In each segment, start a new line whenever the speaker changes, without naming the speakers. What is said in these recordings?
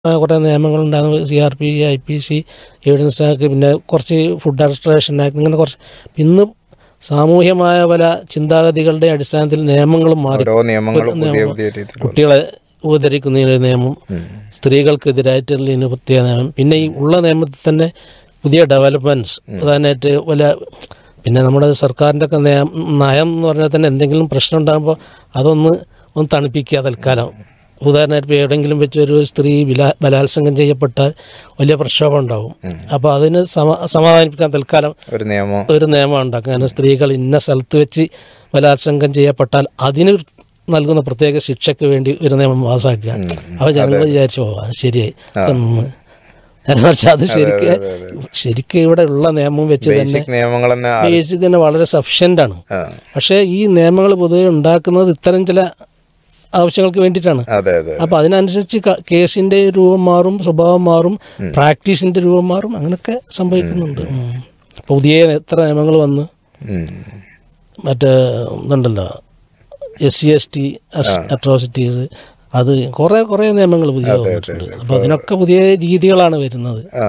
കുറേ നിയമങ്ങളുണ്ടായിരുന്നു C R P I P C evidence act പിന്നെ കുറച്ച് ഫുഡ് അഡ്മിനിസ്ട്രേഷൻ ആക്ട് ഇങ്ങനെ കുറച്ച് ഇന്ന് സാമൂഹ്യമായ പല ചിന്താഗതികളുടെ അടിസ്ഥാനത്തിൽ നിയമങ്ങളും മാറി
ഓരോ നിയമങ്ങളും പുതിയ പുതിയ രീതിയിൽ വന്നു.
കുട്ടികളെ ഉപദ്രവിക്കുന്നതിന് ഒരു നിയമം സ്ത്രീകൾക്കെതിരായിട്ടുള്ള ഇതിന് പ്രത്യേക നിയമം പിന്നെ ഈ ഉള്ള നിയമത്തിൽ തന്നെ പുതിയ ഡെവലപ്മെൻറ്റ്സ് പ്രധാനമായിട്ട് വല്ല പിന്നെ നമ്മുടെ സർക്കാരിൻ്റെ ഒക്കെ നയം നയം എന്ന് പറഞ്ഞാൽ തന്നെ എന്തെങ്കിലും പ്രശ്നം ഉണ്ടാകുമ്പോൾ അതൊന്ന് ഒന്ന് തണുപ്പിക്കുക തൽക്കാലം ഉദാഹരണമായിട്ട് ഇപ്പോൾ എവിടെയെങ്കിലും വെച്ച് ഒരു സ്ത്രീ ബലാ ബലാത്സംഗം ചെയ്യപ്പെട്ടാൽ വലിയ പ്രക്ഷോഭം ഉണ്ടാവും അപ്പോൾ അതിന് സമ സമാധാനിപ്പിക്കാൻ തൽക്കാലം
ഒരു നിയമം
ഒരു നിയമം ഉണ്ടാക്കും കാരണം സ്ത്രീകൾ ഇന്ന സ്ഥലത്ത് വെച്ച് ബലാത്സംഗം ചെയ്യപ്പെട്ടാൽ അതിന് നൽകുന്ന പ്രത്യേക ശിക്ഷയ്ക്ക് വേണ്ടി ഒരു നിയമം പാസ്സാക്കുക അപ്പോൾ ജനങ്ങൾ വിചാരിച്ചു പോകാം ശരിയായി ഒന്ന് നേരെ മറിച്ച് അത് ശരിക്ക് ശരിക്കും ഇവിടെ ഉള്ള നിയമം വെച്ച് തന്നെ
ബേസിക് നിയമങ്ങൾ തന്നെ ആ-
ബേസിക് തന്നെ വളരെ സഫിഷ്യൻ്റ് ആണ്
ആ.
പക്ഷേ ഈ നിയമങ്ങൾ പൊതുവെ ഉണ്ടാക്കുന്നത് ഇത്തരം ചില ആവശ്യങ്ങൾക്ക് വേണ്ടിയിട്ടാണ്
അതെ അതെ
അപ്പോൾ അതിനനുസരിച്ച് ക- കേസിന്റെ രൂപം മാറും സ്വഭാവം മാറും പ്രാക്ടീസിന്റെ രൂപം മാറും അങ്ങനെയൊക്കെ സംഭവിക്കുന്നുണ്ട് ഉം. പുതിയ എത്ര നിയമങ്ങൾ വന്ന്
ഉം.
മറ്റേ ഇതുണ്ടല്ലോ S C S T atrocities അത് കുറേ കുറേ നിയമങ്ങൾ പുതിയ വന്നിട്ടുണ്ട് അപ്പോൾ അതിനൊക്കെ പുതിയ രീതികളാണ് വരുന്നത്
ആ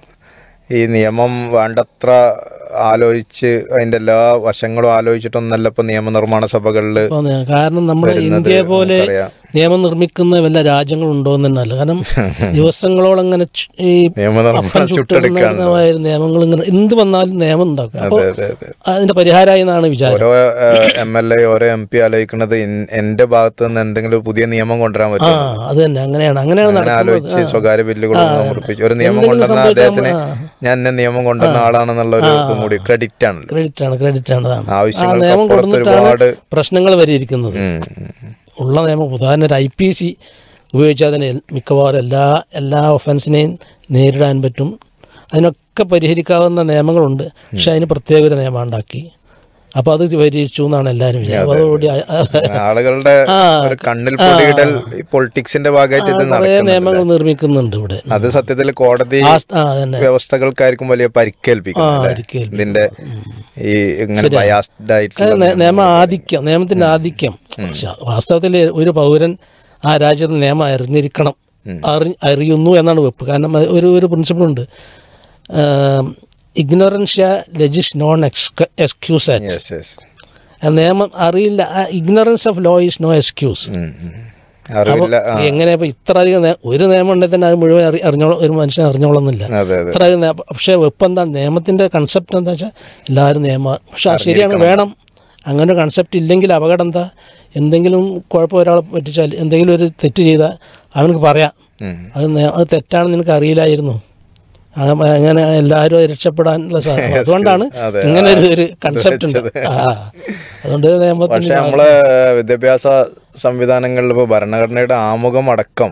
ഈ നിയമം വേണ്ടത്ര ആലോചിച്ച് അതിന്റെ എല്ലാ വശങ്ങളും ആലോചിച്ചിട്ടൊന്നല്ല ഇപ്പൊ നിയമനിർമ്മാണ സഭകളിൽ
അപ്പോൾ ന- കാരണം നമ്മുടെ ഇന്ത്യയെ പോലെ
നമുക്കറിയാം.
നിയമം നിർമ്മിക്കുന്ന വല്ല രാജ്യങ്ങളുണ്ടോ എന്ന് തന്നെ അല്ല കാരണം ദിവസങ്ങളോളം അങ്ങനെ ചു- ഈ
നിയമനിർമ്മാണം
അപ്പം
ചുട്ടെടുക്കാണ്
ചുട്ടെടുക്കുന്ന നിയമങ്ങൾ ഇങ്ങനെ എന്ത് വന്നാലും നിയമം ഉണ്ടാക്കും അപ്പോൾ
അതെ അതെ അതെ
അതിന്റെ പരിഹാരമായി എന്നാണ് വിചാരം
ഓരോ എം എൽ എ ഓരോ എം പി ആലോചിക്കുന്നത് ഇൻ- എന്റെ ഭാഗത്ത് നിന്ന് എന്തെങ്കിലും ഒരു പുതിയ നിയമം കൊണ്ടുവരാൻ
ആ
പറ്റും
അത് തന്നെ അങ്ങനെയാണ് അങ്ങനെയാണ്
അങ്ങനെ
നടക്കുന്നത്
ആലോചിച്ച് സ്വകാര്യ ബില്ലുകൾ സമർപ്പിച്ചു ഒരു നിയമം
എന്തെങ്കിലും
കൊണ്ടുവന്ന
സംഭവിച്ചാൽ
അദ്ദേഹത്തിന് ഞാൻ എന്നെ നിയമം കൊണ്ടുവന്ന ആളാണെന്നുള്ള ഒരു ഇതും കൂടി ക്രെഡിറ്റ് ആണല്ലോ
ക്രെഡിറ്റ് ആണ് ക്രെഡിറ്റ് ആണ് അതാണ് ആ
ആവശ്യങ്ങൾക്ക്
നിയമം
അപ്പുറത്ത്
കൊടുത്തിട്ടാണ്
ഒരുപാട്
പ്രശ്നങ്ങൾ വരെയിരിക്കുന്നത്
ഉം, ഉം, ഉം.
ഉള്ള നിയമം ഉദാഹരണം ഒരു ഐ പി സി ഉപയോഗിച്ചാൽ തന്നെ എൽ- മിക്കവാറും എല്ലാ എല്ലാ ഒഫൻസിനെയും നേരിടാൻ പറ്റും അതിനൊക്കെ പരിഹരിക്കാവുന്ന നിയമങ്ങളുണ്ട് പക്ഷെ അതിന് പ്രത്യേക ഒരു നിയമം ഉണ്ടാക്കി അപ്പോൾ അത് പരിഹരിച്ചു എന്നാണ് എല്ലാവരും വിചാരിച്ചത് അതോടുകൂടി ആ- ആ-
ആളുകളുടെ ഒരു കണ്ണിൽ പൊടിയിടൽ ഈ പൊളിറ്റിക്സിന്റെ ഭാഗമായിട്ട് ഇത്
കുറേ
നടക്കുന്നുണ്ട്
നിയമങ്ങൾ നിർമ്മിക്കുന്നുണ്ട് ഇവിടെ
അത് സത്യത്തിൽ കോടതി
ആ ആ അതന്നെ
വ്യവസ്ഥകൾക്കായിരിക്കും വലിയ പരിക്കേൽപ്പിക്കുന്നത് അല്ലേ?
പരിക്കേൽപ്പിക്കും.
ഇതിന്റെ ഈ ഇങ്ങനെ ബയാസ്ഡ് ആയിട്ടുള്ള
നേ- നിയമ ആധിക്യം നിയമത്തിന്റെ ആധിക്യം പക്ഷെ വാസ്തവത്തിൽ ഒരു പൗരൻ ആ രാജ്യത്ത് നിയമം അറിഞ്ഞിരിക്കണം അറി അറിയുന്നു എന്നാണ് വെപ്പ് കാരണം അത് ഒരു ഒരു പ്രിൻസിപ്പിൾ ഉണ്ട് ignorantia legis non excusat
Yes, yes.
നിയമം അറിയില്ല ignorance of law is no excuse
ഉം, ഉം. അറിവില്ല ആ,
എങ്ങനെ ഇപ്പൊ ഇത്ര അധികം നേ- ഒരു നിയമം ഉണ്ടെങ്കിൽ തന്നെ അത് മുഴുവൻ അറി അറിഞ്ഞോളാം ഒരു മനുഷ്യൻ അറിഞ്ഞോളന്നില്ല
അതെ അതെ
ഇത്ര അധികം നിയമം- പക്ഷേ വെപ്പ് എന്താണ് നിയമത്തിന്റെ കൺസെപ്റ്റ് എന്താ വെച്ചാൽ എല്ലാവരും നിയമം പക്ഷെ അത് ശരിയാണ് വേണം അങ്ങനെ ഒരു കൺസെപ്റ്റ് ഇല്ലെങ്കിൽ അപകടം എന്താ എന്തെങ്കിലും കുഴപ്പം ഒരാളെ പറ്റിച്ചാൽ എന്തെങ്കിലും ഒരു തെറ്റ് ചെയ്താൽ അവനക്ക് പറയാം
ഉം.
അത് നേ- അത് തെറ്റാണെന്ന് നിനക്ക് അറിയില്ലായിരുന്നു അത് അങ്ങനെ എല്ലാവരും രക്ഷപ്പെടാനുള്ള സാധ്യത അതുകൊണ്ടാണ്
അതെ,
ഇങ്ങനെ ഒരു ഒരു കൺസെപ്റ്റ് ഉണ്ട് ആ അതുകൊണ്ട് നിയമത്തിന്
പക്ഷെ നമ്മളെ വിദ്യാഭ്യാസ സംവിധാനങ്ങളിൽ ഇപ്പോൾ ഭരണഘടനയുടെ ആമുഖം അടക്കം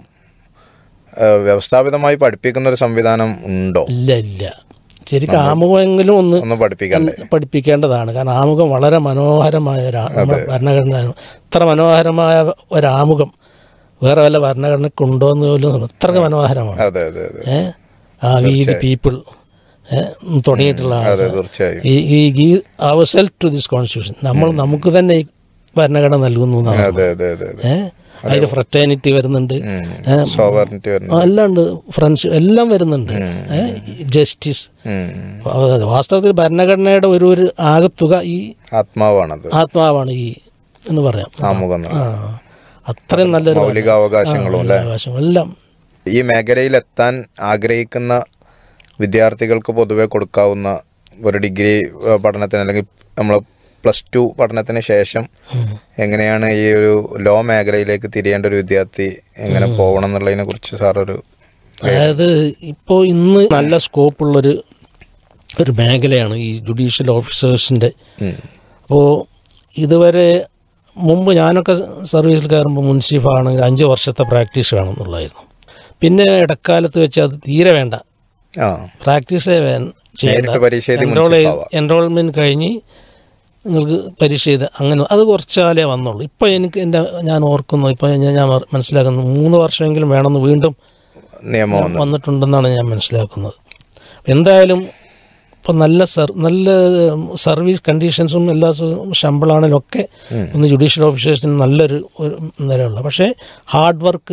ഏഹ്, വ്യവസ്ഥാപിതമായി പഠിപ്പിക്കുന്ന ഒരു സംവിധാനം ഉണ്ടോ
ഇല്ല ഇല്ല ശരിക്കും ആമുഖമെങ്കിലും ഒന്ന്
ഒന്ന് പഠിപ്പിക്കണ്ടേ
പഠിപ്പിക്കേണ്ടതാണ് കാരണം ആമുഖം വളരെ മനോഹരമായ ഒരു ആ- നമ്മുടെ ഭരണഘടന ഇത്ര മനോഹരമായ ഒരാമുഖം വേറെ വല്ല ഭരണഘടനയ്ക്കുണ്ടോ എന്ന് പോലും അത്രയ്ക്ക് മനോഹരമാണ്
അതെ അതെ അതെ
ഏ ആ വി ദി പീപ്പിൾ തുടങ്ങിയിട്ടുള്ള ആ
അതെ തീർച്ചയായും
ഈ ഈ give our self to this constitution നമ്മൾ നമുക്ക് തന്നെ ഈ ഭരണഘടന നൽകുന്നു എന്നാണ്
അതെ അതെ അതെ അതെ
ഏഹ് അതിൽ ഫ്രറ്റേണിറ്റി വരുന്നുണ്ട് ഏ,
സോവറിറ്റി വരുന്നു
ആ, എല്ലാം ഉണ്ട് ഫ്രണ്ട്സ് എല്ലാം വരുന്നുണ്ട് ജസ്റ്റിസ്
ഉം.
വാസ്തവത്തിൽ ഭരണഘടനയുടെ ഒരു ഒരു ആകത്തുക ഈ
ആത്മാവാണത്
ആത്മാവാണ് ഈ എന്ന് പറയാം
ആമുഖം
ആ അത്രയും നല്ലൊരു
മൗലികാവകാശങ്ങളും അല്ലെ
അവകാശം എല്ലാം
ഈ മേഖലയിൽ എത്താൻ ആഗ്രഹിക്കുന്ന വിദ്യാർത്ഥികൾക്ക് പൊതുവെ കൊടുക്കാവുന്ന ഒരു ഡിഗ്രി ഏഹ്, പഠനത്തിന് അല്ലെങ്കിൽ നമ്മൾ പ്ലസ് ടു പഠനത്തിന് ശേഷം എങ്ങനെയാണ് ഈ ഒരു ലോ മേഖലയിലേക്ക് തിരിയേണ്ട ഒരു വിദ്യാർത്ഥി എങ്ങനെ പോകണം എന്നുള്ളതിനെ കുറിച്ച് സാർ ഒരു
അതായത് ഇപ്പോൾ ഇന്ന് നല്ല സ്കോപ്പുള്ളൊരു ഒരു മേഖലയാണ് ഈ ജുഡീഷ്യൽ ഓഫീസേഴ്സിൻ്റെ അപ്പോൾ ഇതുവരെ മുമ്പ് ഞാനൊക്കെ സർവീസിൽ കയറുമ്പോൾ മുൻസിഫാണെങ്കിൽ അഞ്ച് വർഷത്തെ പ്രാക്ടീസ് വേണമെന്നുള്ളതായിരുന്നു പിന്നെ ഇടക്കാലത്ത് വെച്ച് അത് തീരെ വേണ്ട
ആ
പ്രാക്ടീസേ വേ ചെയ്യേണ്ട
നേരിട്ട് പരീക്ഷ എഴുതി
എൻറോൾ
മുൻസിഫാവാം.
എൻറോൾമെൻറ്റ് കഴിഞ്ഞ് നിങ്ങൾക്ക് പരീക്ഷ ചെയ്ത് അങ്ങനെ അത് കുറച്ച് കാലേ വന്നുള്ളൂ ഇപ്പോൾ എനിക്ക് എൻ്റെ ഞാൻ ഓർക്കുന്നു ഇപ്പോൾ ഞാൻ ഞാൻ മനസ്സിലാക്കുന്നു മൂന്ന് വർഷമെങ്കിലും വേണമെന്ന് വീണ്ടും
നിയമം വന്നു
വന്നിട്ടുണ്ടെന്നാണ് ഞാൻ മനസ്സിലാക്കുന്നത് എന്തായാലും ഇപ്പം നല്ല സർ നല്ല സർവീസ് കണ്ടീഷൻസും എല്ലാ സ- ശമ്പളമാണെങ്കിലും ഒക്കെ ഒന്ന് ജുഡീഷ്യൽ ഓഫീസേഴ്സിന് നല്ലൊരു ഒരു നിലയുള്ള പക്ഷേ ഹാർഡ് വർക്ക്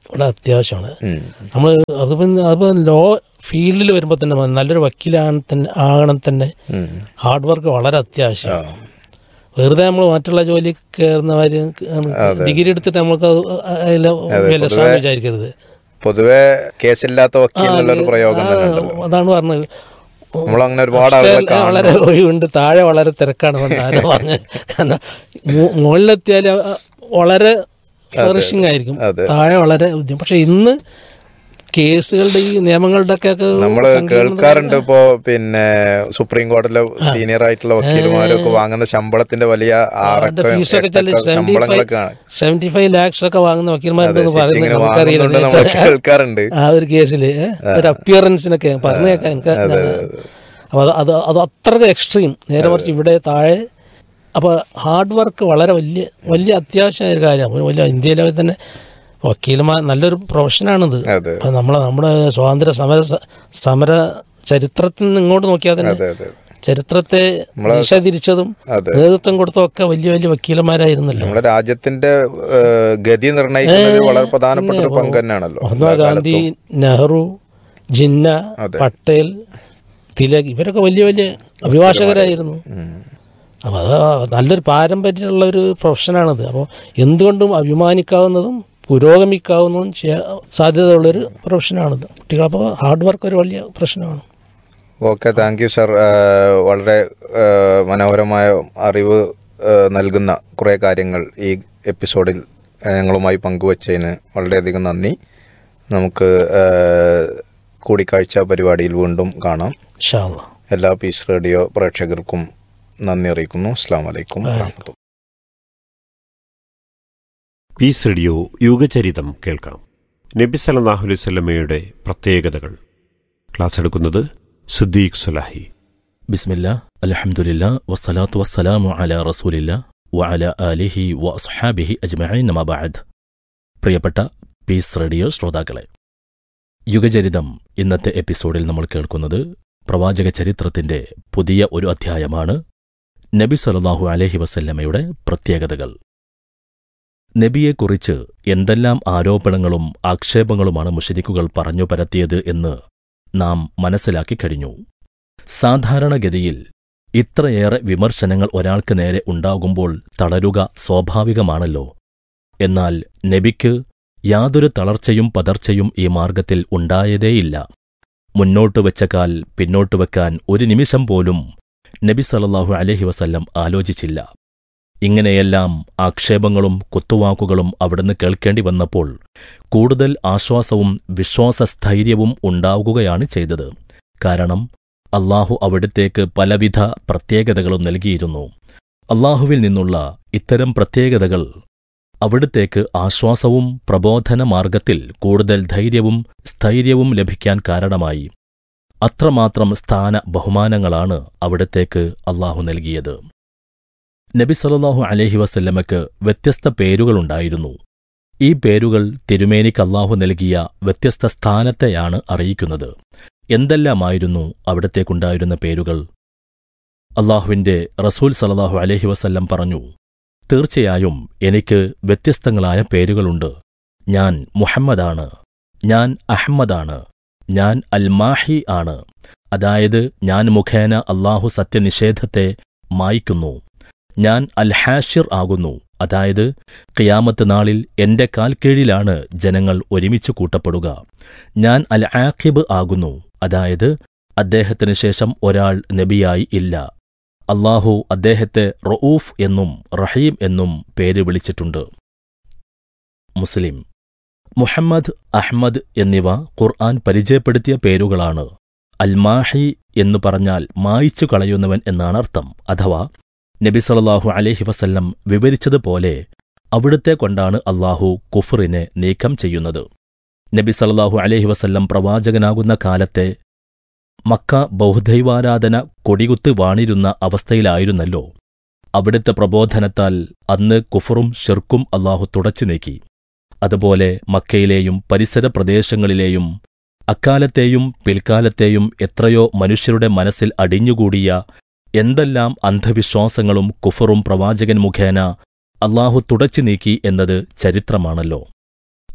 വളരെ അത്യാവശ്യമാണ്
ഉം.
നമ്മൾ അത് പിന്നെ അതിപ്പോൾ ലോ ഫീൽഡിൽ വരുമ്പോൾ തന്നെ മതി. നല്ലൊരു വക്കീലാണ് തന്നെ ആകണം തന്നെ
ഉം.
ഹാർഡ് വർക്ക് വളരെ അത്യാവശ്യമാണ് വെറുതെ നമ്മൾ മറ്റുള്ള ജോലി കയറുന്നവര് ഡിഗ്രി എടുത്തിട്ട് നമുക്ക് അതിൽ വിലസാന്ന് വിചാരിക്കരുത്
പൊതുവെ കേസില്ലാത്ത വക്കീൽ എന്നുള്ളൊരു പ്രയോഗം തന്നെ ഉണ്ടല്ലോ
അതാണ് പറഞ്ഞത്
നമ്മൾ അങ്ങനെ ഒരുപാട് ആളുകളെ
ഉച്ചയിൽ വളരെ ഒഴിവുണ്ട് താഴെ വളരെ തിരക്കാണെന്ന് ആരോ പറഞ്ഞു കാരണം മു- മുകളിലെത്തിയാൽ വളരെ ഫ്ലറിഷിംഗ് ആയിരിക്കും
അതെ.
താഴെ വളരെ ബുദ്ധിമുട്ട് പക്ഷെ ഇന്ന് കേസുകളുടെ ഈ നിയമങ്ങളുടെ ഒക്കെ
നമ്മള് കേൾക്കാറുണ്ട് ഇപ്പോ പിന്നെ സുപ്രീം കോടതിയിലെ സീനിയർ ആയിട്ടുള്ള വക്കീലുമാരൊക്കെ വാങ്ങുന്ന ശമ്പളത്തിന്റെ വലിയ ആറൊക്കെ
ഫീസൊക്കെ ചില
എട്ടൊക്കെ ശമ്പളങ്ങളൊക്കെ ആണ്
സെവന്റി ഫൈവ് ലാക്സ് ഒക്കെ വാങ്ങുന്ന വക്കീൽമാരുണ്ടെന്ന് പറയുന്നത്
ഇങ്ങനെ
നമുക്കറിയില്ല
വാങ്ങുന്നുണ്ട് നമ്മൾ കേൾക്കാറുണ്ട്
ആ ഒരു കേസില് ഒരു അപ്പിയറൻസിനൊക്കെ പറഞ്ഞു കേൾക്കാൻ എനിക്ക് അപ്പൊ അത് അത് അത് അത്രയ്ക്ക് എക്സ്ട്രീം നേരെ മറിച്ച് ഇവിടെ താഴെ അപ്പോൾ ഹാർഡ് വർക്ക് വളരെ വലിയ വലിയ അത്യാവശ്യമായ ഒരു കാര്യമാണ് വലിയ ഇന്ത്യയിലെ തന്നെ വക്കീലന്മാർ നല്ലൊരു പ്രൊഫഷനാണിത്
അതെ
അപ്പം നമ്മളെ നമ്മുടെ സ്വാതന്ത്ര്യ സമര സമര ചരിത്രത്തിൽ നിന്ന് ഇങ്ങോട്ട് നോക്കിയാൽ തന്നെ
അതെ അതെ
ചരിത്രത്തെ ദിശ തിരിച്ചതും
അതെ.
നേതൃത്വം കൊടുത്തതും ഒക്കെ വലിയ വലിയ വക്കീലന്മാരായിരുന്നല്ലോ
നമ്മുടെ രാജ്യത്തിന്റെ ഏഹ്, ഗതി നിർണ്ണയിക്കുന്നതിൽ വളരെ പ്രധാനപ്പെട്ട ഒരു പങ്ക് തന്നെയാണല്ലോ
മഹാത്മാഗാന്ധി നെഹ്റു ജിന്ന
അതെ.
പട്ടേൽ തിലക് ഇവരൊക്കെ വലിയ വലിയ അഭിഭാഷകരായിരുന്നു
ഉം.
അപ്പോൾ അത് നല്ലൊരു പാരമ്പര്യമുള്ള ഒരു പ്രൊഫഷനാണത് അപ്പോൾ എന്തുകൊണ്ടും അഭിമാനിക്കാവുന്നതും പുരോഗമിക്കാവുന്നതും ചെയ്യാൻ സാധ്യതയുള്ളൊരു പ്രൊഫഷനാണിത് കുട്ടികളപ്പോൾ ഹാർഡ് വർക്ക് ഒരു വലിയ പ്രശ്നമാണ്
ഓക്കെ താങ്ക് യു സർ വളരെ ഏഹ്, മനോഹരമായ അറിവ് ഏഹ്, നൽകുന്ന കുറേ കാര്യങ്ങൾ ഈ എപ്പിസോഡിൽ ഏഹ്, ഞങ്ങളുമായി പങ്കുവച്ചതിന് വളരെയധികം നന്ദി നമുക്ക് ഏഹ്, കൂടിക്കാഴ്ച പരിപാടിയിൽ വീണ്ടും കാണാം
ഇൻഷാല്ല
എല്ലാ പീസ് റേഡിയോ പ്രേക്ഷകർക്കും നന്ദി അറിയിക്കുന്നു അസ്സാം വലൈക്കും വാഹമത്തുള്ള
പീസ് റേഡിയോ യുഗചരിതം കേൾക്കാം നബി സല്ലല്ലാഹു അലൈഹി വസല്ലമയുടെ പ്രത്യേകതകൾ ക്ലാസ് എടുക്കുന്നത് സിദ്ദീഖ് സുലാഹി
ബിസ്മില്ല അലഹമുല്ല വസ്സലാത്തു വസ്സലാമു അല റസൂലില്ല വഅല ആലിഹി വ അസ്ഹാബിഹി അജ്മഈൻ നമബാദ് പ്രിയപ്പെട്ട പീസ് റേഡിയോ ശ്രോതാക്കളെ യുഗചരിതം ഇന്നത്തെ എപ്പിസോഡിൽ നമ്മൾ കേൾക്കുന്നത് പ്രവാചക ചരിത്രത്തിന്റെ പുതിയ ഒരു അധ്യായമാണ് നബി സല്ലല്ലാഹു അലൈഹി വസല്ലമയുടെ പ്രത്യേകതകൾ നബിയെക്കുറിച്ച് എന്തെല്ലാം ആരോപണങ്ങളും ആക്ഷേപങ്ങളുമാണ് മുഷരിക്കുകൾ പറഞ്ഞു പരത്തിയത് എന്ന് നാം മനസ്സിലാക്കി കഴിഞ്ഞു സാധാരണഗതിയിൽ ഇത്രയേറെ വിമർശനങ്ങൾ ഒരാൾക്ക് നേരെ ഉണ്ടാകുമ്പോൾ തളരുക സ്വാഭാവികമാണല്ലോ എന്നാൽ നബിക്ക് യാതൊരു തളർച്ചയും പതർച്ചയും ഈ മാർഗത്തിൽ ഉണ്ടായതേയില്ല മുന്നോട്ട് വെച്ച കാൽ പിന്നോട്ട് വെക്കാൻ ഒരു നിമിഷം പോലും നബി സല്ലല്ലാഹു അലൈഹി വസല്ലം ആലോചിച്ചില്ല ഇങ്ങനെയെല്ലാം ആക്ഷേപങ്ങളും കുത്തുവാക്കുകളും അവിടുന്ന് കേൾക്കേണ്ടി വന്നപ്പോൾ കൂടുതൽ ആശ്വാസവും വിശ്വാസസ്ഥൈര്യവും ഉണ്ടാകുകയാണ് ചെയ്തത് കാരണം അള്ളാഹു അവിടത്തേക്ക് പലവിധ പ്രത്യേകതകളും നൽകിയിരുന്നു അള്ളാഹുവിൽ നിന്നുള്ള ഇത്തരം പ്രത്യേകതകൾ അവിടുത്തേക്ക് ആശ്വാസവും പ്രബോധന മാർഗത്തിൽ കൂടുതൽ ധൈര്യവും സ്ഥൈര്യവും ലഭിക്കാൻ കാരണമായി അത്രമാത്രം സ്ഥാന ബഹുമാനങ്ങളാണ് അവിടത്തേക്ക് അള്ളാഹു നൽകിയത് നബി സല്ലല്ലാഹു അലൈഹി വസല്ലമക്ക് വ്യത്യസ്ത പേരുകളുണ്ടായിരുന്നു ഈ പേരുകൾ തിരുമേനിക്ക് അള്ളാഹു നൽകിയ വ്യത്യസ്ത സ്ഥാനത്തെയാണ് അറിയിക്കുന്നത് എന്തെല്ലാമായിരുന്നു അവിടത്തേക്കുണ്ടായിരുന്ന പേരുകൾ അള്ളാഹുവിന്റെ റസൂൽ സല്ലല്ലാഹു അലൈഹി വസല്ലം പറഞ്ഞു തീർച്ചയായും എനിക്ക് വ്യത്യസ്തങ്ങളായ പേരുകളുണ്ട് ഞാൻ മുഹമ്മദാണ് ഞാൻ അഹമ്മദാണ് ഞാൻ അൽമാഹി ആണ് അതായത് ഞാൻ മുഖേന അള്ളാഹു സത്യനിഷേധത്തെ മായ്ക്കുന്നു ഞാൻ അൽഹാഷിർ ആകുന്നു അതായത് ഖിയാമത്ത് നാളിൽ എന്റെ കാൽക്കീഴിലാണ് ജനങ്ങൾ ഒരുമിച്ച് കൂട്ടപ്പെടുക ഞാൻ അൽ ആഖിബ് ആകുന്നു അതായത് അദ്ദേഹത്തിന് ശേഷം ഒരാൾ നബിയായി ഇല്ല അള്ളാഹു അദ്ദേഹത്തെ റഊഫ് എന്നും റഹീം എന്നും പേര് വിളിച്ചിട്ടുണ്ട് മുസ്ലിം മുഹമ്മദ് അഹ്മദ് എന്നിവ ഖുർആൻ പരിചയപ്പെടുത്തിയ പേരുകളാണ് അൽമാഹി എന്നു പറഞ്ഞാൽ മായിച്ചു കളയുന്നവൻ എന്നാണ് അർത്ഥം അഥവാ നബി സല്ലല്ലാഹു അലൈഹി വസല്ലം വിവരിച്ചതുപോലെ അവിടുത്തെ കൊണ്ടാണ് അള്ളാഹു കുഫറിനെ നീക്കം ചെയ്യുന്നത് നബി സല്ലല്ലാഹു അലൈഹി വസല്ലം പ്രവാചകനാകുന്ന കാലത്തെ മക്ക ബൗദ്ധൈവാരാധന കൊടികുത്ത് വാണിരുന്ന അവസ്ഥയിലായിരുന്നല്ലോ അവിടുത്തെ പ്രബോധനത്താൽ അന്ന് കുഫറും ഷിർക്കും അള്ളാഹു തുടച്ചു നീക്കി അതുപോലെ മക്കയിലെയും പരിസര പ്രദേശങ്ങളിലെയും അക്കാലത്തെയും പിൽക്കാലത്തെയും എത്രയോ മനുഷ്യരുടെ മനസ്സിൽ അടിഞ്ഞുകൂടിയ എന്തെല്ലാം അന്ധവിശ്വാസങ്ങളും കുഫറും പ്രവാചകൻ മുഖേന അള്ളാഹു തുടച്ചു നീക്കി എന്നത് ചരിത്രമാണല്ലോ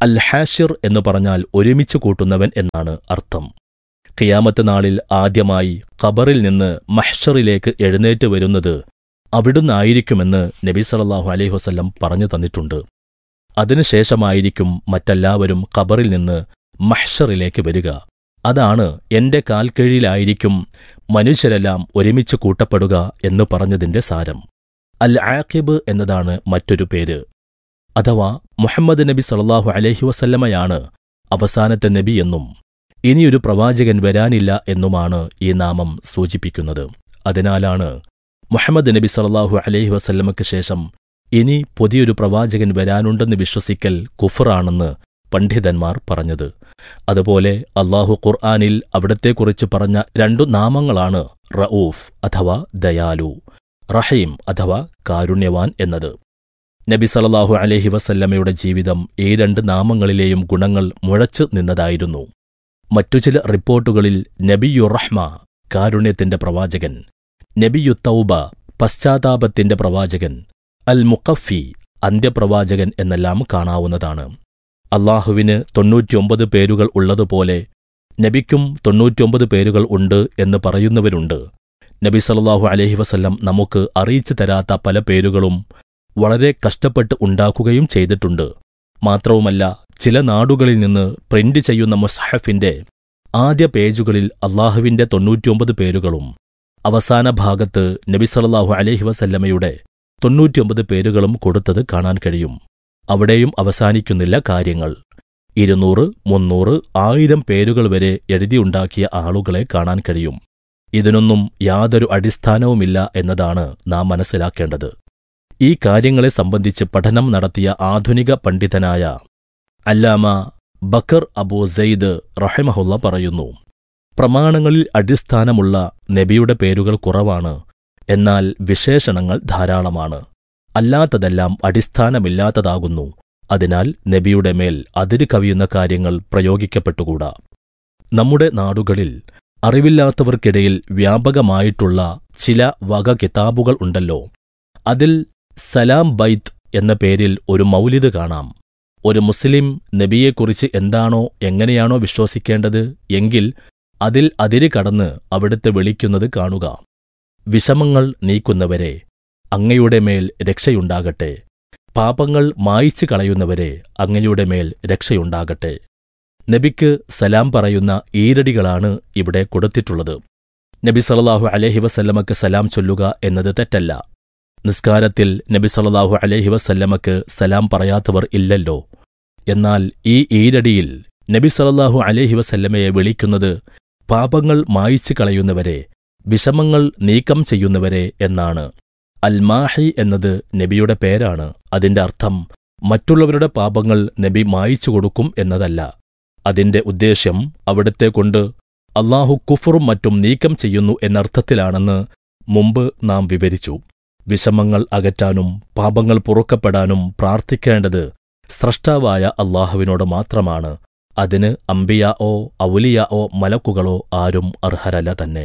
അൽ ഹാഷിർ എന്ന് പറഞ്ഞാൽ ഒരുമിച്ച് കൂട്ടുന്നവൻ എന്നാണ് അർത്ഥം ഖിയാമത്ത് നാളിൽ ആദ്യമായി ഖബറിൽ നിന്ന് മഹ്ഷറിലേക്ക് എഴുന്നേറ്റ് വരുന്നത് അവിടുന്നായിരിക്കുമെന്ന് നബി സല്ലല്ലാഹു അലൈഹി വസല്ലം പറഞ്ഞു തന്നിട്ടുണ്ട് അതിനുശേഷമായിരിക്കും മറ്റെല്ലാവരും ഖബറിൽ നിന്ന് മഹ്ഷറിലേക്ക് വരിക അതാണ് എന്റെ കാൽക്കീഴിലായിരിക്കും മനുഷ്യരെല്ലാം ഒരുമിച്ച് കൂട്ടപ്പെടുക എന്ന് പറഞ്ഞതിന്റെ സാരം അൽ ആഖിബ് എന്നതാണ് മറ്റൊരു പേര് അഥവാ മുഹമ്മദ് നബി സല്ലല്ലാഹു അലൈഹി വസല്ലമയാണ് അവസാനത്തെ നബി എന്നും ഇനിയൊരു പ്രവാചകൻ വരാനില്ല എന്നുമാണ് ഈ നാമം സൂചിപ്പിക്കുന്നത് അതിനാലാണ് മുഹമ്മദ് നബി സല്ലല്ലാഹു അലൈഹി വസല്ലമയ്ക്ക് ശേഷം ഇനി പുതിയൊരു പ്രവാചകൻ വരാനുണ്ടെന്ന് വിശ്വസിക്കൽ കുഫറാണെന്ന് പണ്ഡിതന്മാർ പറഞ്ഞത് അതുപോലെ അള്ളാഹു ഖുർആാനിൽ അവിടത്തെക്കുറിച്ച് പറഞ്ഞ രണ്ടു നാമങ്ങളാണ് റഊഫ് അഥവാ ദയാലു റഹീം അഥവാ കാരുണ്യവാൻ എന്നത് നബി സല്ലല്ലാഹു അലൈഹി വസല്ലമയുടെ ജീവിതം ഈ രണ്ട് നാമങ്ങളിലെയും ഗുണങ്ങൾ മുഴച്ചു നിന്നതായിരുന്നു മറ്റു ചില റിപ്പോർട്ടുകളിൽ നബിയുറഹ്മ കാരുണ്യത്തിന്റെ പ്രവാചകൻ നബിയു തൗബ പശ്ചാത്താപത്തിന്റെ പ്രവാചകൻ അൽ മുഖഫി അന്ത്യപ്രവാചകൻ എന്നെല്ലാം കാണാവുന്നതാണ് അള്ളാഹുവിന് തൊണ്ണൂറ്റിയൊമ്പത് പേരുകൾ ഉള്ളതുപോലെ നബിക്കും തൊണ്ണൂറ്റിയൊമ്പത് പേരുകൾ ഉണ്ട് എന്ന് പറയുന്നവരുണ്ട് നബി സല്ലല്ലാഹു അലൈഹി വസല്ലം നമുക്ക് അറിയിച്ചു തരാത്ത പല പേരുകളും വളരെ കഷ്ടപ്പെട്ട് ഉണ്ടാക്കുകയും ചെയ്തിട്ടുണ്ട് മാത്രവുമല്ല ചില നാടുകളിൽ നിന്ന് പ്രിന്റ് ചെയ്യുന്ന മുസ്ഹഫിന്റെ ആദ്യ പേജുകളിൽ അള്ളാഹുവിന്റെ തൊണ്ണൂറ്റിയൊമ്പത് പേരുകളും അവസാന ഭാഗത്ത് നബി സല്ലല്ലാഹു അലൈഹി വസല്ലമയുടെ തൊണ്ണൂറ്റിയൊമ്പത് പേരുകളും കൊടുത്തത് കാണാൻ കഴിയും അവിടെയും അവസാനിക്കുന്നില്ല കാര്യങ്ങൾ ഇരുന്നൂറ് മുന്നൂറ് ആയിരം പേരുകൾ വരെ എഴുതിയുണ്ടാക്കിയ ആളുകളെ കാണാൻ കഴിയും ഇതിനൊന്നും യാതൊരു അടിസ്ഥാനവുമില്ല എന്നതാണ് നാം മനസ്സിലാക്കേണ്ടത് ഈ കാര്യങ്ങളെ സംബന്ധിച്ച് പഠനം നടത്തിയ ആധുനിക പണ്ഡിതനായ അല്ലാമ ബക്കർ അബൂ സെയ്ദ് റഹിമഹുള്ള പറയുന്നു പ്രമാണങ്ങളിൽ അടിസ്ഥാനമുള്ള നബിയുടെ പേരുകൾ കുറവാണ് എന്നാൽ വിശേഷണങ്ങൾ ധാരാളമാണ് അല്ലാത്തതെല്ലാം അടിസ്ഥാനമില്ലാത്തതാകുന്നു അതിനാൽ നബിയുടെ മേൽ അതിര് കവിയുന്ന കാര്യങ്ങൾ പ്രയോഗിക്കപ്പെട്ടുകൂടാ നമ്മുടെ നാടുകളിൽ അറിവില്ലാത്തവർക്കിടയിൽ വ്യാപകമായിട്ടുള്ള ചില വക കിതാബുകൾ ഉണ്ടല്ലോ അതിൽ സലാം ബൈത്ത് എന്ന പേരിൽ ഒരു മൗലിദ് കാണാം ഒരു മുസ്ലിം നബിയെക്കുറിച്ച് എന്താണോ എങ്ങനെയാണോ വിശ്വസിക്കേണ്ടത് എങ്കിൽ അതിൽ അതിര് കടന്ന് അവിടുത്തെ വിളിക്കുന്നത് കാണുക വിഷമങ്ങൾ നീക്കുന്നവരെ അങ്ങയുടെ മേൽ രക്ഷയുണ്ടാകട്ടെ പാപങ്ങൾ മായിച്ചു കളയുന്നവരെ അങ്ങയുടെ മേൽ രക്ഷയുണ്ടാകട്ടെ നബിക്ക് സലാം പറയുന്ന ഈരടികളാണ് ഇവിടെ കൊടുത്തിട്ടുള്ളത് നബി സല്ലല്ലാഹു അലൈഹി വസല്ലമക്ക് സലാം ചൊല്ലുക എന്നത് തെറ്റല്ല നിസ്കാരത്തിൽ നബി സല്ലല്ലാഹു അലൈഹി വസല്ലമക്ക് സലാം പറയാത്തവർ ഇല്ലല്ലോ എന്നാൽ ഈ ഈരടിയിൽ നബി സല്ലല്ലാഹു അലൈഹി വസല്ലമയെ വിളിക്കുന്നത് പാപങ്ങൾ മായിച്ചു കളയുന്നവരെ വിഷമങ്ങൾ നീക്കം ചെയ്യുന്നവരെ എന്നാണ് അൽമാഹി എന്നത് നബിയുടെ പേരാണ് അതിന്റെ അർത്ഥം മറ്റുള്ളവരുടെ പാപങ്ങൾ നബി മായിച്ചു കൊടുക്കും എന്നതല്ല അതിന്റെ ഉദ്ദേശ്യം അവിടത്തെ കൊണ്ട് അള്ളാഹു കുഫറും മറ്റും നീക്കം ചെയ്യുന്നു എന്നർത്ഥത്തിലാണെന്ന് മുമ്പ് നാം വിവരിച്ചു വിഷമങ്ങൾ അകറ്റാനും പാപങ്ങൾ പൊറുക്കപ്പെടാനും പ്രാർത്ഥിക്കേണ്ടത് സ്രഷ്ടാവായ അള്ളാഹുവിനോട് മാത്രമാണ് അതിന് അമ്പിയാഓ ഔലിയാഓ മലക്കുകളോ ആരും അർഹരല്ല തന്നെ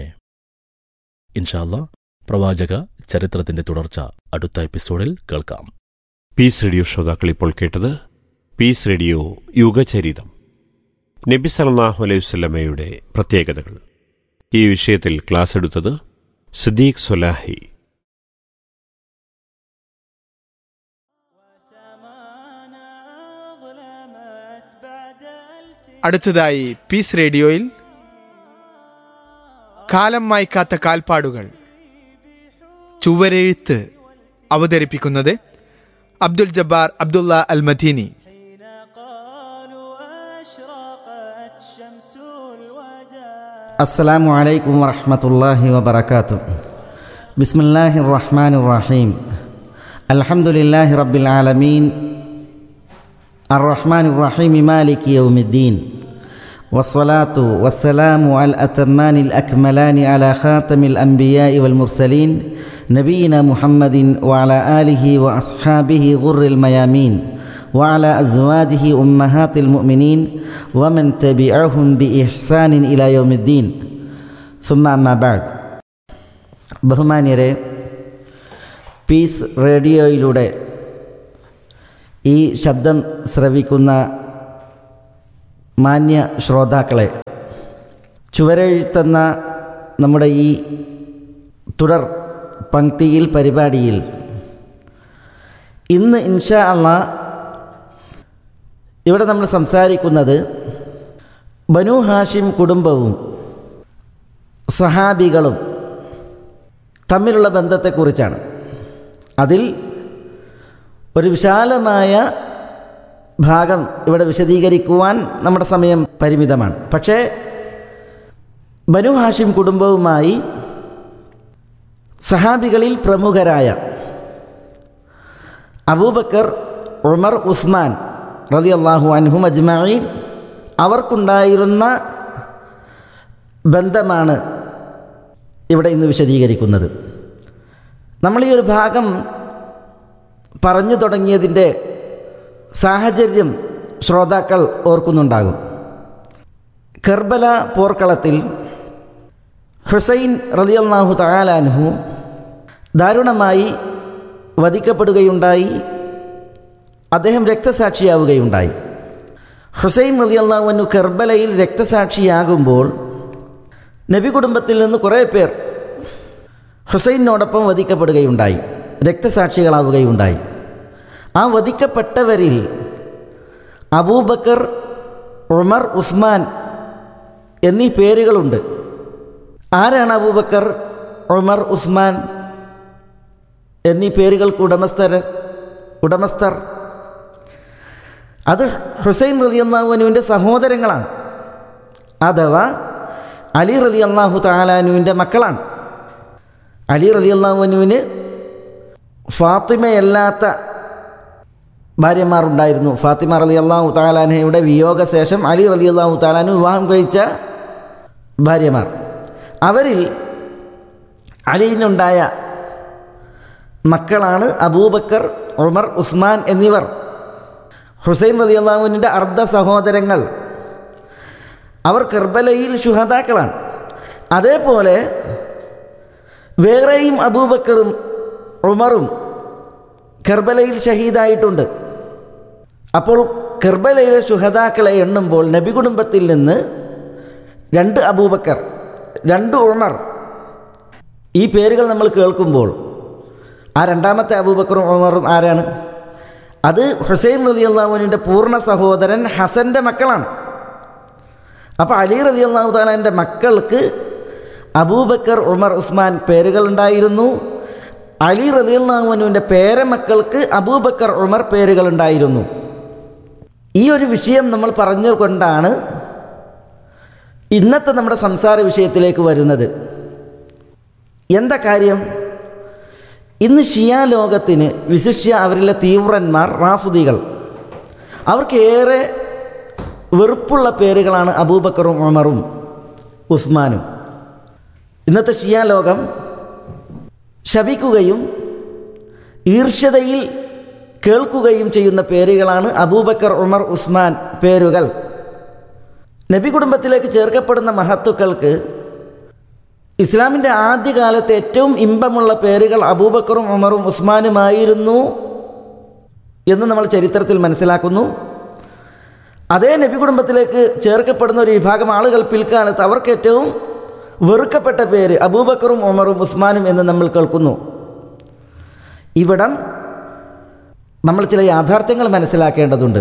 ഇൻഷാല്ല പ്രവാചക ചരിത്രത്തിന്റെ തുടർച്ച അടുത്ത എപ്പിസോഡിൽ കേൾക്കാം
പീസ് റേഡിയോ ശ്രോതാക്കൾ ഇപ്പോൾ കേട്ടത് പീസ് റേഡിയോ യുഗചരിതം നബി സല്ലല്ലാഹു അലൈഹി വസല്ലമയുടെ പ്രത്യേകതകൾ ഈ വിഷയത്തിൽ ക്ലാസ് എടുത്തത് സിദ്ദീഖ് സൊലാഹി
അടുത്തതായി പീസ് റേഡിയോയിൽ കാലം മായ്ക്കാത്ത കാൽപ്പാടുകൾ ചുവരെഴുത്ത് അവതരിപ്പിക്കുന്നത് അബ്ദുൽ ജബ്ബാർ അബ്ദുള്ള അൽ മദീനി
السلام عليكم ورحمة الله وبركاته بسم الله الرحمن الرحيم الحمد لله رب العالمين الرحمن الرحيم مالك يوم الدين والصلاة والسلام على الأتمان الأكملان على خاتم الأنبياء والمرسلين نبينا محمد وعلى آله وأصحابه غر الميامين وعلى أزواجه أمهات المؤمنين ومن تبعهم بإحسان إلى يوم الدين ثم أما بعد ബഹുമാന്യരെ പീസ് റേഡിയോയിലൂടെ ഈ ശബ്ദം ശ്രവിക്കുന്ന മാന്യ ശ്രോതാക്കളെ ചുവരെഴുത്തുന്ന നമ്മുടെ ഈ തുടർ പങ്ക്തിയിൽ പരിപാടിയിൽ ഇന്ന് ഇൻഷാ അള്ളാ ഇവിടെ നമ്മൾ സംസാരിക്കുന്നത് ബനു ഹാഷിം കുടുംബവും സഹാബികളും തമ്മിലുള്ള ബന്ധത്തെക്കുറിച്ചാണ് അതിൽ ഒരു വിശാലമായ ഭാഗം ഇവിടെ വിശദീകരിക്കുവാൻ നമ്മുടെ സമയം പരിമിതമാണ് പക്ഷേ ബനു ഹാഷിം കുടുംബവുമായി സഹാബികളിൽ പ്രമുഖരായ അബൂബക്കർ ഉമർ ഉസ്മാൻ റതി അള്ളാഹു അൻഹും അജ്മീൻ അവർക്കുണ്ടായിരുന്ന ബന്ധമാണ് ഇവിടെ ഇന്ന് വിശദീകരിക്കുന്നത് നമ്മൾ ഈ ഒരു ഭാഗം പറഞ്ഞു തുടങ്ങിയതിൻ്റെ സാഹചര്യം ശ്രോതാക്കൾ ഓർക്കുന്നുണ്ടാകും കർബല പോർക്കളത്തിൽ ഹുസൈൻ റലിയല്ലാഹു തയാലാൻഹു ദാരുണമായി വധിക്കപ്പെടുകയുണ്ടായി അദ്ദേഹം രക്തസാക്ഷിയാവുകയുണ്ടായി ഹുസൈൻ റലിയല്ലാഹുവിനു കർബലയിൽ രക്തസാക്ഷിയാകുമ്പോൾ നബി കുടുംബത്തിൽ നിന്ന് കുറേ പേർ ഹുസൈനോടൊപ്പം വധിക്കപ്പെടുകയുണ്ടായി രക്തസാക്ഷികളാവുകയുണ്ടായി ആ വധിക്കപ്പെട്ടവരിൽ അബൂബക്കർ ഉമർ ഉസ്മാൻ എന്നീ പേരുകളുണ്ട് ആരാണ് അബൂബക്കർ ഉമർ ഉസ്മാൻ എന്നീ പേരുകൾക്ക് ഉടമസ്ഥർ ഉടമസ്ഥർ അത് ഹുസൈൻ റലി അള്ളാഹുനുവിൻ്റെ സഹോദരങ്ങളാണ് അഥവാ അലി റലി അള്ളാഹു താലാനുവിൻ്റെ മക്കളാണ് അലി റലി അള്ളാഹുനുവിന് ഫാത്തിമയല്ലാത്ത ഭാര്യമാർ ഉണ്ടായിരുന്നു ഫാത്തിമ റലി അള്ളാഹു താലാനയുടെ വിയോഗശേഷം അലി റലി അള്ളാഹു താലാനു വിവാഹം കഴിച്ച ഭാര്യമാർ അവരിൽ അലിയിനുണ്ടായ മക്കളാണ് അബൂബക്കർ ഉമർ ഉസ്മാൻ എന്നിവർ ഹുസൈൻ റലി അള്ളാഹുവിൻ്റെ അർദ്ധ സഹോദരങ്ങൾ അവർ കർബലയിൽ ശുഹതാക്കളാണ് അതേപോലെ വേറെയും അബൂബക്കറും ഉമറും കർബലയിൽ ഷഹീദായിട്ടുണ്ട് അപ്പോൾ കർബലയിലെ ശുഹതാക്കളെ എണ്ണുമ്പോൾ നബി കുടുംബത്തിൽ നിന്ന് രണ്ട് അബൂബക്കർ രണ്ട് ഉമർ ഈ പേരുകൾ നമ്മൾ കേൾക്കുമ്പോൾ ആ രണ്ടാമത്തെ അബൂബക്കറും ഉമറും ആരാണ് അത് ഹുസൈൻ റലി അള്ളാഹുവിൻ്റെ പൂർണ്ണ സഹോദരൻ ഹസൻ്റെ മക്കളാണ് അപ്പോൾ അലി റലി അള്ളാഹു താലാൻ്റെ മക്കൾക്ക് അബൂബക്കർ ഉമർ ഉസ്മാൻ പേരുകളുണ്ടായിരുന്നു അലി റലി അള്ളാഹുവിൻ്റെ പേരമക്കൾക്ക് അബൂബക്കർ ഉമർ പേരുകളുണ്ടായിരുന്നു ഈ ഒരു വിഷയം നമ്മൾ പറഞ്ഞുകൊണ്ടാണ് ഇന്നത്തെ നമ്മുടെ സംസാര വിഷയത്തിലേക്ക് വരുന്നത് എന്താ കാര്യം ഇന്ന് ഷിയാ ലോകത്തിന് വിശിഷ്യ അവരിലെ തീവ്രന്മാർ റാഫുദികൾ അവർക്ക് ഏറെ വെറുപ്പുള്ള പേരുകളാണ് അബൂബക്കറും ഉമറും ഉസ്മാനും ഇന്നത്തെ ഷിയാ ലോകം ശപിക്കുകയും ഈർഷ്യതയിൽ കേൾക്കുകയും ചെയ്യുന്ന പേരുകളാണ് അബൂബക്കർ ഉമർ ഉസ്മാൻ പേരുകൾ നബി കുടുംബത്തിലേക്ക് ചേർക്കപ്പെടുന്ന മഹത്തുക്കൾക്ക് ഇസ്ലാമിൻ്റെ ആദ്യകാലത്തെ ഏറ്റവും ഇമ്പമുള്ള പേരുകൾ അബൂബക്കറും ഉമറും ഉസ്മാനുമായിരുന്നു എന്ന് നമ്മൾ ചരിത്രത്തിൽ മനസ്സിലാക്കുന്നു അതേ നബി കുടുംബത്തിലേക്ക് ചേർക്കപ്പെടുന്ന ഒരു വിഭാഗം ആളുകൾ പിൽക്കാലത്ത് അവർക്ക് ഏറ്റവും വെറുക്കപ്പെട്ട പേര് അബൂബക്കറും ഉമറും ഉസ്മാനും എന്ന് നമ്മൾ കേൾക്കുന്നു ഇവിടം നമ്മൾ ചില യാഥാർത്ഥ്യങ്ങൾ മനസ്സിലാക്കേണ്ടതുണ്ട്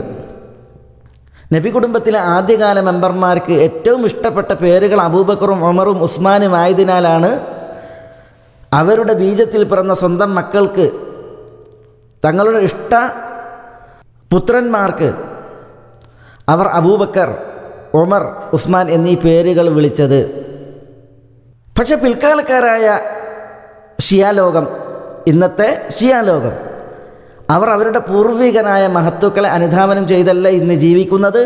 നബി കുടുംബത്തിലെ ആദ്യകാല മെമ്പർമാർക്ക് ഏറ്റവും ഇഷ്ടപ്പെട്ട പേരുകൾ അബൂബക്കറും ഉമറും ഉസ്മാനും ആയതിനാലാണ് അവരുടെ ബീജത്തിൽ പിറന്ന സ്വന്തം മക്കൾക്ക് തങ്ങളുടെ ഇഷ്ട പുത്രന്മാർക്ക് അവർ അബൂബക്കർ ഉമർ ഉസ്മാൻ എന്നീ പേരുകൾ വിളിച്ചത് പക്ഷെ പിൽക്കാലക്കാരായ ഷിയാലോകം ഇന്നത്തെ ഷിയാലോകം അവർ അവരുടെ പൂർവികനായ മഹത്വക്കളെ അനുധാവനം ചെയ്തല്ല ഇന്ന് ജീവിക്കുന്നത്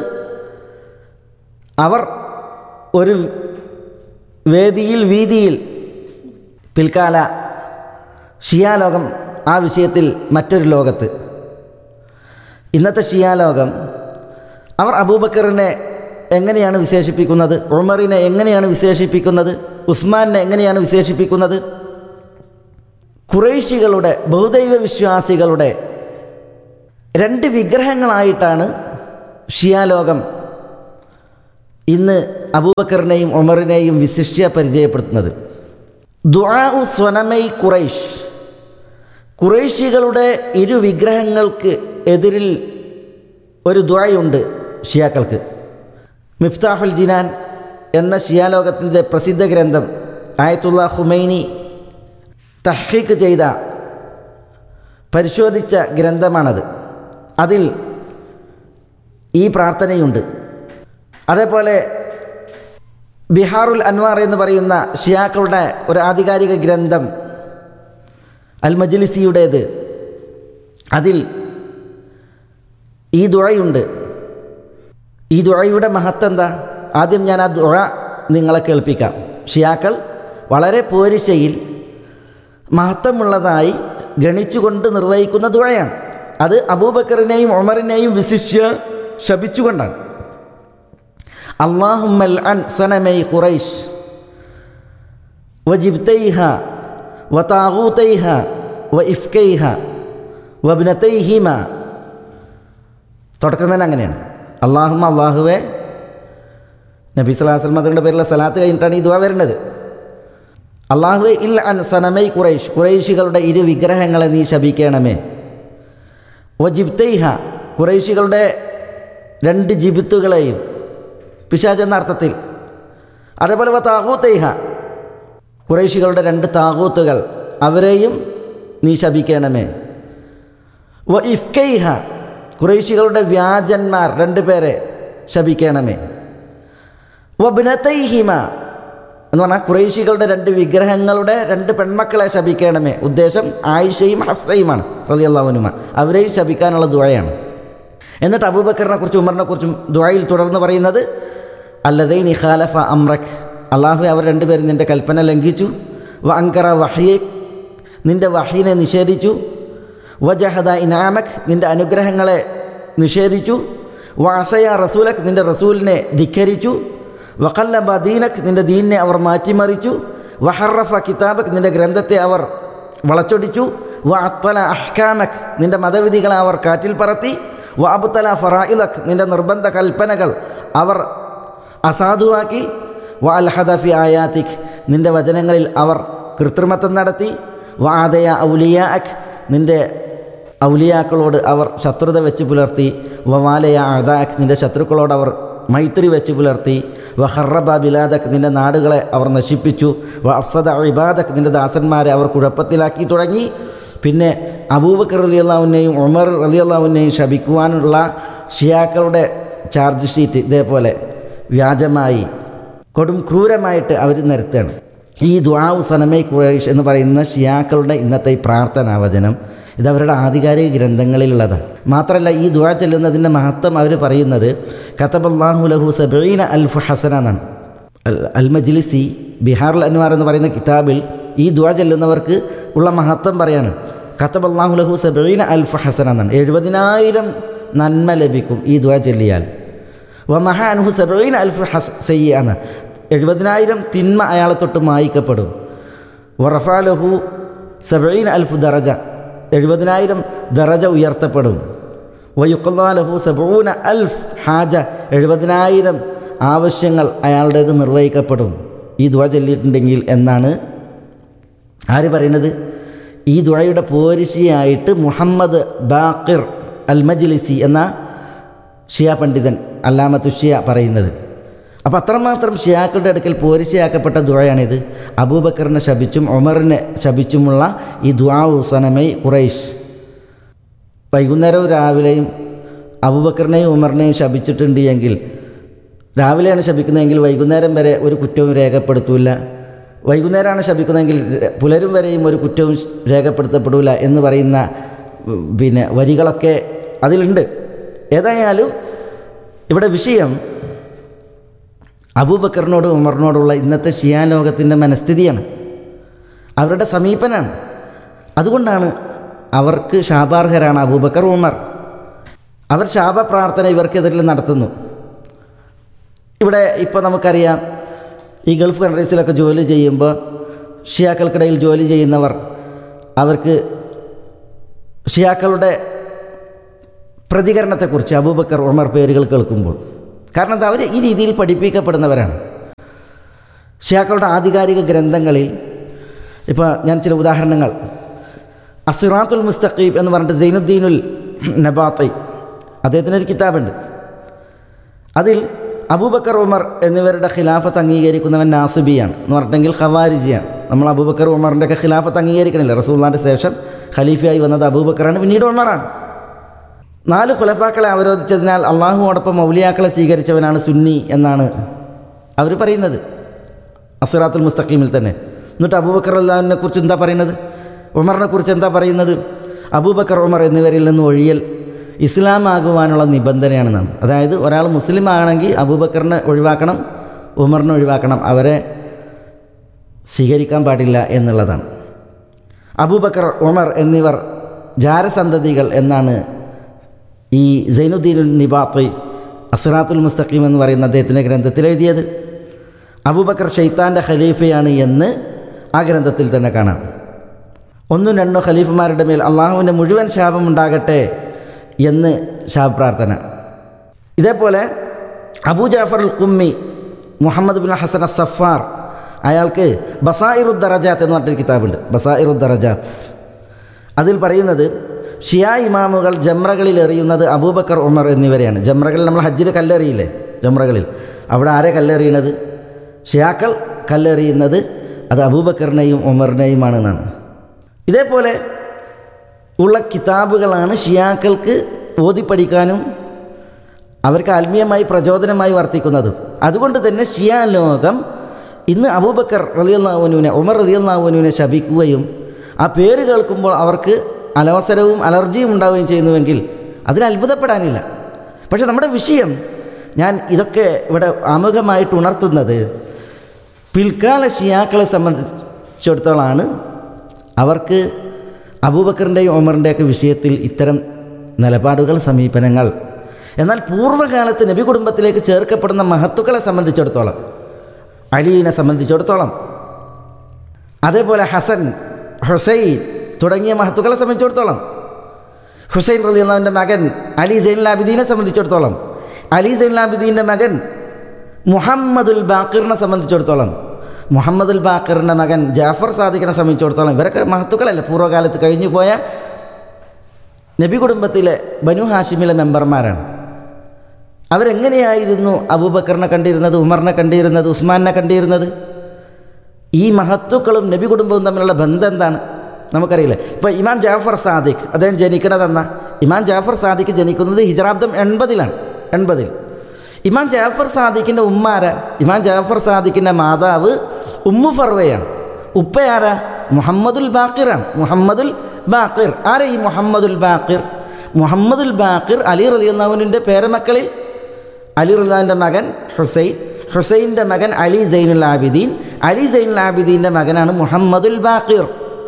അവർ ഒരു വേദിയിൽ വീതിയിൽ പിൽക്കാല ഷിയാലോകം ആ വിഷയത്തിൽ മറ്റൊരു ലോകത്ത് ഇന്നത്തെ ഷിയാലോകം അവർ അബൂബക്കറിനെ എങ്ങനെയാണ് വിശേഷിപ്പിക്കുന്നത് ഉമറിനെ എങ്ങനെയാണ് വിശേഷിപ്പിക്കുന്നത് ഉസ്മാനെ എങ്ങനെയാണ് വിശേഷിപ്പിക്കുന്നത് കുറേശികളുടെ ബഹുദൈവ വിശ്വാസികളുടെ രണ്ട് വിഗ്രഹങ്ങളായിട്ടാണ് ഷിയാലോകം ഇന്ന് അബൂബക്കറിനെയും ഉമറിനെയും വിശിഷ്യ പരിചയപ്പെടുത്തുന്നത് ദുആഉ സ്വനമൈ ഖുറൈഷ് ഖുറൈശികളുടെ ഇരു വിഗ്രഹങ്ങൾക്ക് എതിരിൽ ഒരു ദുആയുണ്ട് ഷിയാക്കൾക്ക് മിഫ്താഹുൽ ജിനാൻ എന്ന ഷിയാലോകത്തിൻ്റെ പ്രസിദ്ധ ഗ്രന്ഥം ആയത്തുള്ള ഹുമൈനി തഹ്ഖീക്ക് ചെയ്ത പരിശോധിച്ച ഗ്രന്ഥമാണത് അതിൽ ഈ പ്രാർത്ഥനയുണ്ട് അതേപോലെ ബിഹാറുൽ അൻവാർ എന്ന് പറയുന്ന ഷിയാക്കളുടെ ഒരു ആധികാരിക ഗ്രന്ഥം അൽ മജ്ലിസിയുടേത് അതിൽ ഈ ദുഴയുണ്ട് ഈ ദുഴയുടെ മഹത്വം എന്താ ആദ്യം ഞാൻ ആ ദുഴ നിങ്ങളെ കേൾപ്പിക്കാം ഷിയാക്കൾ വളരെ പോരിശയിൽ മഹത്വമുള്ളതായി ഗണിച്ചുകൊണ്ട് നിർവഹിക്കുന്ന ദുഴയാണ് അത് അബൂബക്കറിനെയും ഉമറിനെയും വിശിഷ്യ ശപിച്ചുകൊണ്ടാണ് അള്ളാഹുമ്മൽ അൻ സനമൈ ഖുറൈഷ് വജിബ്തൈഹ വതാഗൂതൈഹ വ ഇഫ്കൈഹ വബ്നതൈഹിമ തുടക്കം തന്നെ അങ്ങനെയാണ് അള്ളാഹുമ്മ അള്ളാഹുവെ നബി സ്വലാസ്ലം അതുകളുടെ പേരിലുള്ള സലാത്ത് കഴിഞ്ഞിട്ടാണ് ഈ ദുവ വരുന്നത് അള്ളാഹുവെ ഇൽ അൻ സനമൈ ഖുറൈഷ് ഖുറൈശികളുടെ ഇരു വിഗ്രഹങ്ങളെ നീ ശപിക്കണമേ വജിബ്തൈഹ ഖുറൈശികളുടെ രണ്ട് ജിബിത്തുകളെയും പിശാജ് എന്ന അർത്ഥത്തിൽ അതേപോലെ വ താകൂത്തൈഹ ഖുറൈശികളുടെ രണ്ട് താകൂത്തുകൾ അവരെയും നീ ശപിക്കണമേ വ ഇഫ്കൈഹ ഖുറൈശികളുടെ വ്യാജന്മാർ രണ്ട് പേരെ ശപിക്കണമേ വബ്നതൈഹിമ എന്ന് പറഞ്ഞാൽ ഖുറൈശികളുടെ രണ്ട് വിഗ്രഹങ്ങളുടെ രണ്ട് പെൺമക്കളെ ശപിക്കണമേ ഉദ്ദേശം ആയിഷയും ഹഫ്സയുമാണ് റളിയല്ലാഹുനുമ അവരെയും ശപിക്കാനുള്ള ദുഴയാണ് എന്നിട്ട് അബൂബക്കറിനെ കുറിച്ചും ഉമറിനെ കുറിച്ചും ദുഴയിൽ തുടർന്ന് പറയുന്നത് അല്ലതൈ നിഖാലഫ അമ്രഖ് അള്ളാഹു അവർ രണ്ടുപേരും നിൻ്റെ കൽപ്പന ലംഘിച്ചു വ അങ്കറ വഹിയെ നിൻ്റെ വഹീനെ നിഷേധിച്ചു വജഹദ ഇനാമക് നിൻ്റെ അനുഗ്രഹങ്ങളെ നിഷേധിച്ചു വാസയ റസൂലക് നിൻ്റെ റസൂലിനെ ധിക്കരിച്ചു വഖല്ലബ ദീനക് നിൻ്റെ ദീനിനെ അവർ മാറ്റിമറിച്ചു വഹറഫ കിതാബക് നിൻ്റെ ഗ്രന്ഥത്തെ അവർ വളച്ചൊടിച്ചു വ അത്വല അഹ്കാമക് നിൻ്റെ മതവിധികളെ അവർ കാറ്റിൽ പറത്തി വ അബ്തല ഫറായിലക് നിൻ്റെ നിർബന്ധ കൽപ്പനകൾ അവർ അസാധുവാക്കി വ അൽഹദഫി ആയാത്തിക് നിൻ്റെ വചനങ്ങളിൽ അവർ കൃത്രിമത്വം നടത്തി വ ആദയ ഔലിയാഅക് നിൻ്റെ ഔലിയാക്കളോട് അവർ ശത്രുത വെച്ച് പുലർത്തി വവാലയ അദാഖ് നിൻ്റെ ശത്രുക്കളോട് അവർ മൈത്രി വെച്ച് പുലർത്തി വ ഹറബ ബിലാദക് നിൻ്റെ നാടുകളെ അവർ നശിപ്പിച്ചു വ അഫ്സദ ഇബാദക് നിൻ്റെ ദാസന്മാരെ അവർ കുഴപ്പത്തിലാക്കി തുടങ്ങി പിന്നെ അബൂബക്കർ റലി അള്ളാഹുവിനെയും ഉമർ റലി അള്ളാഹുവിനെയും ശപിക്കുവാനുള്ള ഷിയാക്കളുടെ ചാർജ് ഷീറ്റ് ഇതേപോലെ വ്യാജമായി കൊടും ക്രൂരമായിട്ട് അവർ നിരത്തുകയാണ് ഈ ദ്വാവ് സനമൈ ഖുറൈഷ് എന്ന് പറയുന്ന ഷിയാക്കളുടെ ഇന്നത്തെ ഈ പ്രാർത്ഥനാ വചനം ഇത് അവരുടെ ആധികാരിക ഗ്രന്ഥങ്ങളിലുള്ളതാണ് മാത്രമല്ല ഈ ദുആ ചെല്ലുന്നതിൻ്റെ മഹത്വം അവർ പറയുന്നത് കത്തബല്ലാഹു ലഹു സബീന അൽഫ് ഹസന എന്നാണ് അൽ- അൽ മജ്ലിസി ബിഹാറുൽ അൻവാർ എന്ന് പറയുന്ന കിതാബിൽ ഈ ദുആ ചെല്ലുന്നവർക്ക് ഉള്ള മഹത്വം പറയാണ് കത്തബല്ലാഹു ലഹു സബീന അൽഫ് ഹസന എന്നാണ് എഴുപതിനായിരം നന്മ ലഭിക്കും ഈ ദുആ ചൊല്ലിയാൽ വമഹ അൻഹു സബീന അൽഫ് ഹസ് സയ്യാണ് എഴുപതിനായിരം തിന്മ അയാളെ തൊട്ട് മായിക്കപ്പെടും വറഫാലഹു സബീൻ അൽഫ് ദറജ എഴുപതിനായിരം ദറജ ഉയർത്തപ്പെടും വയുക്കല്ലാലഹു സബൂന അൽഫ് ഹാജ എഴുപതിനായിരം ആവശ്യങ്ങൾ അയാളുടേത് നിർവഹിക്കപ്പെടും ഈ ദുവ ചൊല്ലിയിട്ടുണ്ടെങ്കിൽ എന്നാണ് ആര് പറയുന്നത് ഈ ദുഴയുടെ പോരിശിയായിട്ട് മുഹമ്മദ് ബാക്കിർ അൽ മജ്ലിസി എന്ന ഷിയ പണ്ഡിതൻ അല്ലാമത്തു ഷിയ പറയുന്നത് അപ്പോൾ അത്രമാത്രം ഷിയാക്കളുടെ അടുക്കൽ പോരിശയാക്കപ്പെട്ട ദുഴയാണിത് അബൂബക്കറിനെ ശപിച്ചും ഉമറിനെ ശപിച്ചുമുള്ള ഈ ദുആ സനമൈ ഖുറൈഷ് വൈകുന്നേരവും രാവിലെയും അബൂബക്കറിനെയും ഉമറിനെയും ശപിച്ചിട്ടുണ്ട് എങ്കിൽ രാവിലെയാണ് ശപിക്കുന്നതെങ്കിൽ വൈകുന്നേരം വരെ ഒരു കുറ്റവും രേഖപ്പെടുത്തൂല വൈകുന്നേരമാണ് ശപിക്കുന്നതെങ്കിൽ ര- പുലരും വരെയും ഒരു കുറ്റവും രേഖപ്പെടുത്തപ്പെടില്ല എന്ന് പറയുന്ന ഉം, പിന്നെ വരികളൊക്കെ അതിലുണ്ട് ഏതായാലും ഇവിടെ വിഷയം അബൂബക്കറിനോടും ഉമറിനോടുള്ള ഇന്നത്തെ ഷിയാ ലോകത്തിൻ്റെ മനസ്ഥിതിയാണ് അവരുടെ സമീപനാണ് അതുകൊണ്ടാണ് അവർക്ക് ശാപാർഹരാണ് അബൂബക്കർ ഉമർ അവർ ശാപ പ്രാർത്ഥന ഇവർക്കെതിരിൽ നടത്തുന്നു ഇവിടെ ഇപ്പോൾ നമുക്കറിയാം ഈ ഗൾഫ് കൺട്രീസിലൊക്കെ ജോലി ചെയ്യുമ്പോൾ ഷിയാക്കൾക്കിടയിൽ ജോലി ചെയ്യുന്നവർ അവർക്ക് ഷിയാക്കളുടെ പ്രതികരണത്തെക്കുറിച്ച് അബൂബക്കർ ഉമർ പേരുകൾ കേൾക്കുമ്പോൾ കാരണം എന്താ അവർ ഈ രീതിയിൽ പഠിപ്പിക്കപ്പെടുന്നവരാണ് ഷിയാക്കളുടെ ആധികാരിക ഗ്രന്ഥങ്ങളിൽ ഇപ്പോൾ ഞാൻ ചില ഉദാഹരണങ്ങൾ അസിറാത്തുൽ മുസ്തഖീബ് എന്ന് പറഞ്ഞിട്ട് സൈനുദ്ദീനുൽ നബാത്തി അദ്ദേഹത്തിനൊരു ഒരു കിതാബുണ്ട് അതിൽ അബൂബക്കർ ഉമർ എന്നിവരുടെ ഖിലാഫത്ത് അംഗീകരിക്കുന്നവൻ നാസിബിയാണ് എന്ന് പറഞ്ഞിട്ടെങ്കിൽ ഖവാരിജിയാണ് നമ്മൾ അബൂബക്കർ ഉമറിൻ്റെ ഒക്കെ ഖിലാഫത്ത് അംഗീകരിക്കണില്ല റസൂള്ളാൻ്റെ ശേഷം ഖലീഫയായി വന്നത് അബൂബക്കറാണ് പിന്നീട് ഉമറാണ് നാല് ഖുലഫാക്കളെ അവരോധിച്ചതിനാൽ അള്ളാഹുവോടൊപ്പം മൗലിയാക്കളെ സ്വീകരിച്ചവനാണ് സുന്നി എന്നാണ് അവർ പറയുന്നത് അസിറാത്തുൽ മുസ്തഖീമിൽ തന്നെ എന്നിട്ട് അബൂബക്കർ അള്ളാഹുവിനെ കുറിച്ച് എന്താ പറയുന്നത് ഉമറിനെ കുറിച്ച് എന്താ പറയുന്നത് അബൂബക്കർ ഉമർ എന്നിവരിൽ നിന്ന് ഒഴിയൽ ഇസ്ലാം ആകുവാനുള്ള നിബന്ധനയാണെന്നാണ് അതായത് ഒരാൾ മുസ്ലിം ആകണമെങ്കിൽ അബൂബക്കറിനെ ഒഴിവാക്കണം ഉമറിനെ ഒഴിവാക്കണം അവരെ സ്വീകരിക്കാൻ പാടില്ല എന്നുള്ളതാണ് അബൂബക്കർ ഉമർ എന്നിവർ ജാരസന്തതികൾ എന്നാണ് ഈ സൈനുദ്ദീനുൽ നിബാത്ത് അസ്റാത്തുൽ മുസ്തഖീം എന്ന് പറയുന്ന അദ്ദേഹത്തിൻ്റെ ഗ്രന്ഥത്തിൽ എഴുതിയത് അബൂബക്കർ ഷെയ്ത്താൻ്റെ ഖലീഫയാണ് എന്ന് ആ ഗ്രന്ഥത്തിൽ തന്നെ കാണാം ഒന്നും രണ്ടോ ഖലീഫമാരുടെ മേൽ അള്ളാഹുവിൻ്റെ മുഴുവൻ ശാപം ഉണ്ടാകട്ടെ എന്ന് ശാപപ്രാർത്ഥന ഇതേപോലെ Abu Jafar al Qummi Muhammad bin Hasan Saffar അയാൾക്ക് ബസായിറുദ്ദറജാത്ത് എന്ന് പറഞ്ഞൊരു കിതാബുണ്ട് ബസായിറുദ്ദറജാത്ത് അതിൽ പറയുന്നത് ഷിയാ ഇമാമുകൾ ജമ്രകളിൽ എറിയുന്നത് അബൂബക്കർ ഉമർ എന്നിവരെയാണ് ജമ്രകളിൽ നമ്മൾ ഹജ്ജിൽ കല്ലെറിയില്ലേ ജമ്രകളിൽ അവിടെ ആരെ കല്ലെറിയണത് ഷിയാക്കൾ കല്ലെറിയുന്നത് അത് അബൂബക്കറിനെയും ഉമറിനെയുമാണെന്നാണ് ഇതേപോലെ ഉള്ള കിതാബുകളാണ് ഷിയാക്കൾക്ക് ഓതിപ്പടിക്കാനും അവർക്ക് ആത്മീയമായി പ്രചോദനമായി വർത്തിക്കുന്നതും അതുകൊണ്ട് തന്നെ ഷിയ ലോകം ഇന്ന് അബൂബക്കർ റലിയല്ലാവുനുവിനെ ഉമർ റലിയല്ലാവുനുവിനെ ശപിക്കുകയും ആ പേര് കേൾക്കുമ്പോൾ അവർക്ക് അലവസരവും അലർജിയും ഉണ്ടാവുകയും ചെയ്യുന്നുവെങ്കിൽ അതിൽ അത്ഭുതപ്പെടാനില്ല പക്ഷെ നമ്മുടെ വിഷയം ഞാൻ ഇതൊക്കെ ഇവിടെ ആമുഖമായിട്ട് ഉണർത്തുന്നത് പിൽക്കാല ഷിയാക്കളെ സംബന്ധിച്ചിടത്തോളാണ് അവർക്ക് അബൂബക്കറിൻ്റെയും ഉമറിൻ്റെയൊക്കെ വിഷയത്തിൽ ഇത്തരം നിലപാടുകൾ സമീപനങ്ങൾ എന്നാൽ പൂർവ്വകാലത്ത് നബി കുടുംബത്തിലേക്ക് ചേർക്കപ്പെടുന്ന മഹത്തുക്കളെ സംബന്ധിച്ചിടത്തോളം അലീനെ സംബന്ധിച്ചിടത്തോളം അതേപോലെ ഹസൻ ഹുസൈൻ തുടങ്ങിയ മഹത്തുക്കളെ സംബന്ധിച്ചിടത്തോളം ഹുസൈൻ റലി അള്ളാവിൻ്റെ മകൻ അലി സൈൻ ലാബിദീനെ സംബന്ധിച്ചിടത്തോളം അലി സൈൻ ലാബിദീൻ്റെ മകൻ മുഹമ്മദുൽ ബാക്കിറിനെ സംബന്ധിച്ചിടത്തോളം മുഹമ്മദുൽ ബാക്കിറിൻ്റെ മകൻ ജാഫർ സാദിഖിനെ സംബന്ധിച്ചിടത്തോളം ഇവരൊക്കെ മഹത്തുക്കളല്ല പൂർവ്വകാലത്ത് കഴിഞ്ഞു പോയ നബി കുടുംബത്തിലെ ബനു ഹാഷിമിലെ മെമ്പർമാരാണ് അവരെങ്ങനെയായിരുന്നു അബൂബക്കറിനെ കണ്ടിരുന്നത് ഉമറിനെ കണ്ടിരുന്നത് ഉസ്മാനെ കണ്ടിരുന്നത് ഈ മഹത്തുക്കളും നബി കുടുംബവും തമ്മിലുള്ള ബന്ധം എന്താണ് നമുക്കറിയില്ല ഇപ്പോൾ ഇമാം ജാഫർ സാദിഖ് അദ്ദേഹം ജനിക്കണതെന്ന ഇമാം ജാഫർ സാദിഖ് ജനിക്കുന്നത് ഹിജറാബ്ദം എൺപതിലാണ് എൺപതിൽ ഇമാം ജാഫർ സാദിഖിൻ്റെ ഉമ്മാര ഇമാം ജാഫർ സാദിഖിൻ്റെ മാതാവ് ഉമ്മു ഫർവയാണ് ഉപ്പയാരാ മുഹമ്മദുൽ ബാക്കിറാണ് മുഹമ്മദുൽ ബാക്കിർ ആരാ ഈ മുഹമ്മദുൽ ബാക്കിർ മുഹമ്മദുൽ ബാക്കിർ അലി റലിയുള്ളവനിൻ്റെ പേരമക്കളിൽ അലി റലിയുടെ മകൻ ഹുസൈൻ ഹുസൈൻ്റെ മകൻ അലി സൈനുൽ ആബിദീൻ അലി സൈനുൽ ആബിദീൻ്റെ മകനാണ് മുഹമ്മദുൽ ബാക്കിർ